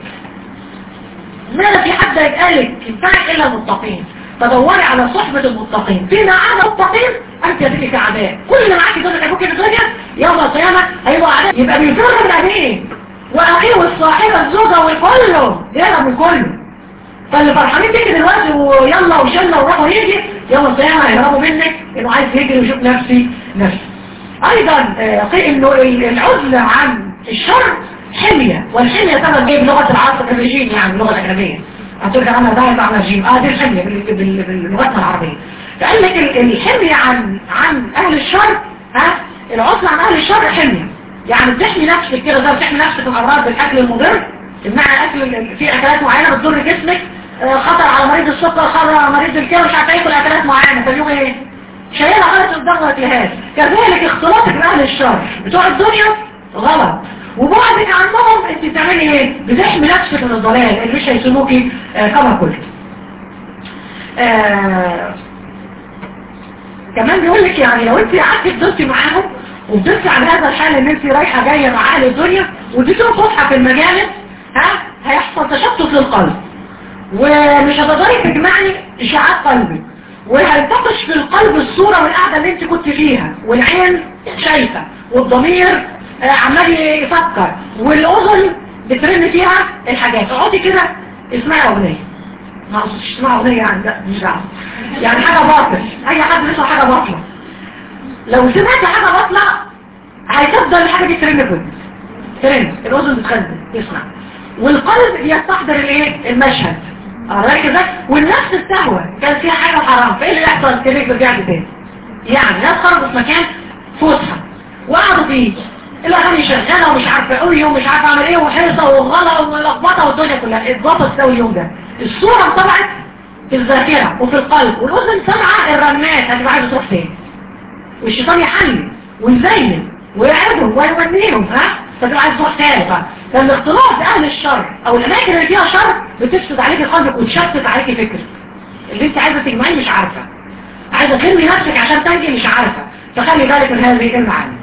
ما في حد يتقالك ينفعك الا المتقين فدوري على صحبة المتقين فيما عدا المتقين انت هتبقي كعداء كل اللي معاك يقول لك ابوك الدنيا يوم القيامه هيبقوا اعداء يبقى بيفر من عينيه واخيه والصاحبه الزوجه والكله يلا من كله فاللي فرحانين بيك دلوقتي ويلا وشلة وراحوا يجي يوم القيامة هيهربوا منك انه عايز يجري ويشوف نفسي نفسي ايضا انه العزلة عن الشر حمية والحمية طبعا جاي بلغة العصر الرجيم يعني اللغة الأجنبية هتقول لك انا ده معنى الجيم اه دي الحمية بلغتنا العربية فقال لك الحمية عن عن اهل الشر ها العزلة عن اهل الشر حمية يعني بتحمي نفسك كده زي بتحمي نفسك من امراض بالاكل المضر تمنع اكل في اكلات معينة بتضر جسمك خطر على مريض السكر خطر على مريض الكلى مش عارف ياكل اكلات معينه فاليوم ايه شايلها غلط الضغط الجهاز كذلك اختلاطك باهل الشر بتوع الدنيا غلط وبعدك عنهم انت بتعملي ايه بتحمي نفسك من الضلال اللي مش هيسموكي آه كما قلت آه كمان بيقول لك يعني لو انت قعدتي فضلتي معاهم وفضلتي على هذا الحال ان انت رايحه جايه مع اهل الدنيا وديتهم فسحه في المجالس ها هيحصل تشتت للقلب ومش هتقدري تجمعي اشاعات قلبك وهينتقش في القلب الصورة والقعدة اللي انت كنت فيها والعين شايفة والضمير عمال يفكر والاذن بترن فيها الحاجات اقعدي كده اسمعي اغنية ما اقصدش اسمعي اغنية يعني لا مش دعوه يعني حاجة باطل اي حد بيسمع حاجة باطلة لو سمعت حاجة باطلة هيتفضل الحاجة دي ترن كده ترن الاذن بتخزن يسمع والقلب يستحضر الايه المشهد ركز والنفس السهوة كان فيها حاجة حرام فايه اللي يحصل كده رجعت تاني يعني ناس خرجوا في مكان فسحة وقعدوا فيه الاغاني شغاله ومش عارفه قوي ومش عارفه اعمل ايه وحيصه وغلا ولخبطه والدنيا كلها اتظبط سوي اليوم ده الصوره طلعت في الذاكره وفي القلب والاذن سامعه الرنات هتبقى عايزه تروح فين والشيطان يحلل ويزين ويعرضهم ويونيهم ها فتبقى عايز تروح تاني بقى فالاختلاط بأهل الشر أو الأماكن اللي فيها شر بتفسد عليك قلبك وتشتت عليك فكرك اللي انت عايزة تجمعي مش عارفة عايزة ترمي نفسك عشان تنجي مش عارفة فخلي بالك من هذه المعاني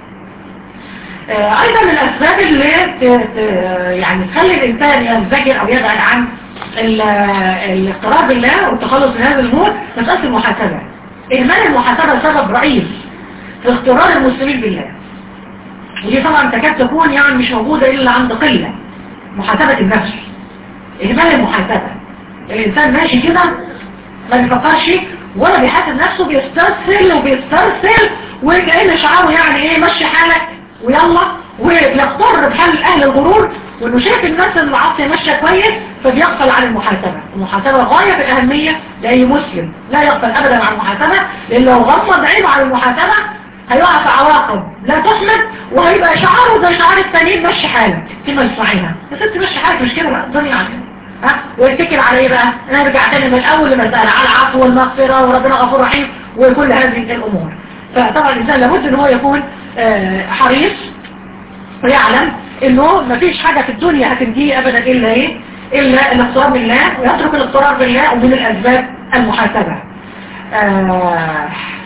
آه أيضا من الأسباب اللي ت... ت... يعني تخلي الإنسان ينزجر أو يبعد عن الاقتراب بالله والتخلص من هذا الموت مسألة المحاسبة إهمال المحاسبة سبب رئيس في اخترار المسلمين بالله ودي طبعا تكاد تكون يعني مش موجودة إلا عند قلة محاسبة النفس إهمال المحاسبة الإنسان ماشي كده ما بيفكرش ولا بيحاسب نفسه بيسترسل وبيسترسل وكأن شعاره يعني ايه مشي حالك ويلا ويغتر بحال أهل الغرور وانه شايف الناس اللي عاطيه ماشيه كويس فبيغفل عن المحاسبة المحاسبة غاية في الأهمية لأي مسلم لا يغفل أبدا عن المحاسبة لأن لو غمض عينه عن المحاسبة هيقع في عواقب لا تحمد وهيبقى شعاره زي شعار التانيين مشي حالك كلمة يسمعيها بس انت مشي حالك مش كده بقى الدنيا عنها ها ويتكل على ايه بقى نرجع تاني من الاول لمسألة على العفو والمغفرة وربنا غفور رحيم وكل هذه الامور فطبعا الانسان لابد ان هو يكون آه حريص ويعلم انه مفيش حاجة في الدنيا هتنتهي ابدا الا ايه الا الاقترار بالله ويترك الاقترار بالله ومن الاسباب المحاسبة آه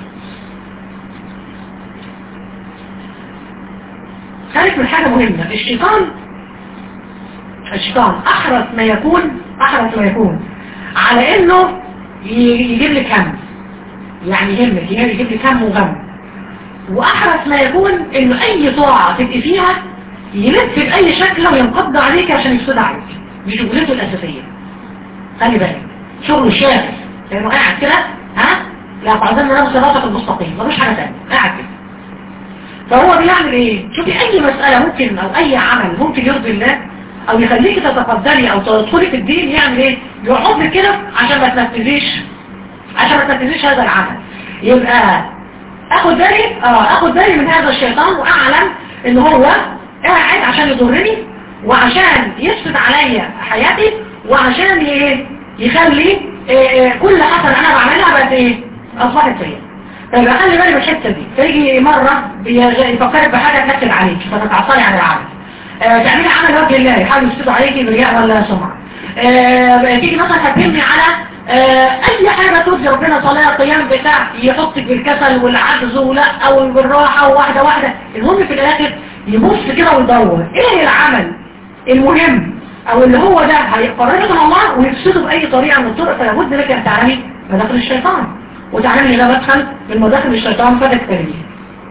خارج من حاجة مهمة الشيطان الشيطان احرص ما يكون احرص ما يكون على انه يجيب لك هم يعني يهمك يجيب لك هم وغم واحرص ما يكون انه اي طاعة تبقي فيها يلف بأي شكل وينقض عليك عشان يفسد عليك دي شغلته الأساسية خلي بالك شغله شاغل لأنه قاعد كده ها لا تعظم له صراطك المستقيم ملوش حاجة تانية قاعد كده فهو بيعمل ايه شوفي اي مسألة ممكن او اي عمل ممكن يرضي الله او يخليك تتقدري او تدخلي في الدين يعمل ايه يقعد لك كده عشان ما تنفذيش عشان ما تنفذيش هذا العمل يبقى اخد بالي اه اخد بالي من هذا الشيطان واعلم ان هو قاعد عشان يضرني وعشان يفسد عليا حياتي وعشان ايه يخلي إيه كل حسنة انا بعملها بقت ايه اصبحت سيئة فيبقى خلي بالي من الحته دي فيجي مرة يفكرك بحاجة تنكد عليك فتتعصري عن العمل آه تعملي عمل وجه الله يحاول يفسدوا عليكي برياء ولا سمعة آه تيجي مثلا هتهمني على آه اي حاجة ترضي ربنا صلاة قيام بتاع يحطك بالكسل والعجز ولا او بالراحة وواحدة واحدة المهم في الاخر يبص كده ويدور ايه العمل المهم او اللي هو ده هيقررك من الله ويفسده باي طريقة من الطرق فلابد لك ان تعلمي مداخل الشيطان وتعلمي ده مدخل من مداخل الشيطان فتكتريه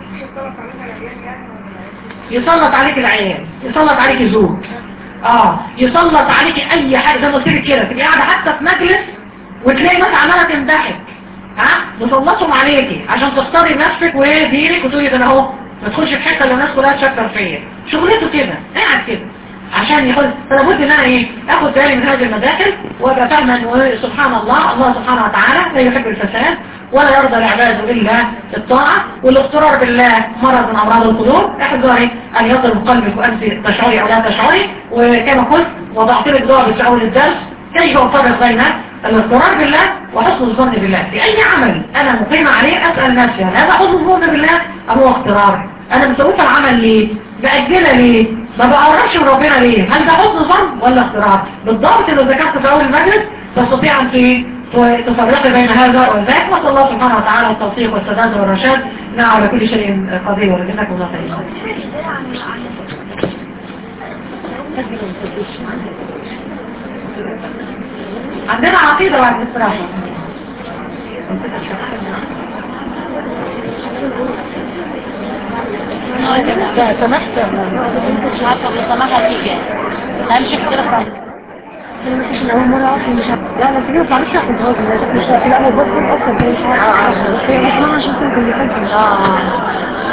يسلط عليك العيال يسلط عليك زوج اه يسلط عليك اي حاجة زي ما قلت لك كده تبقي قاعدة حتى في مجلس وتلاقي ناس عمالة تمدحك ها مسلطهم عليكي عشان تختاري نفسك ودينك وتقولي ده انا اهو ما تخش في حته اللي الناس كلها تشكر فيا شغلته كده قاعد كده عشان يقول فلابد ان انا ايه اخد بالي من هذه المداخل وابقى فاهما انه سبحان الله الله سبحانه وتعالى لا يحب الفساد ولا يرضى لعباده الا الطاعه والاضطرار بالله مرض من امراض القلوب احذري ان يضرب قلبك وانت تشعري او لا تشعري وكما قلت وضعت لك ضابط في اول الدرس كيف افرق بين الاضطرار بالله وحسن الظن بالله في اي عمل انا مقيمة عليه اسأل نفسي هل هذا حسن الظن بالله ام هو اضطرار انا مسويت العمل ليه بأجلها ليه ما بقربش من ربنا ليه هل ده حسن ظن ولا اضطرار بالضبط لو ذكرت في اول المجلس تستطيع ان تفرقي بين هذا وذاك وصلى الله سبحانه وتعالى التوفيق والسداد والرشاد انه على كل شيء قدير ولجنكم الله خير عندنا عقيدة بعد الاستراحة لا سمحت مش عارفة لو سمحها تيجي همشي كده خالص أول مرة أصلا مش عارفة لا أنا كده معلش أحد هو مش لا أنا بس أصلا مش عارفة هي مش مرة عشان تنقل لي اه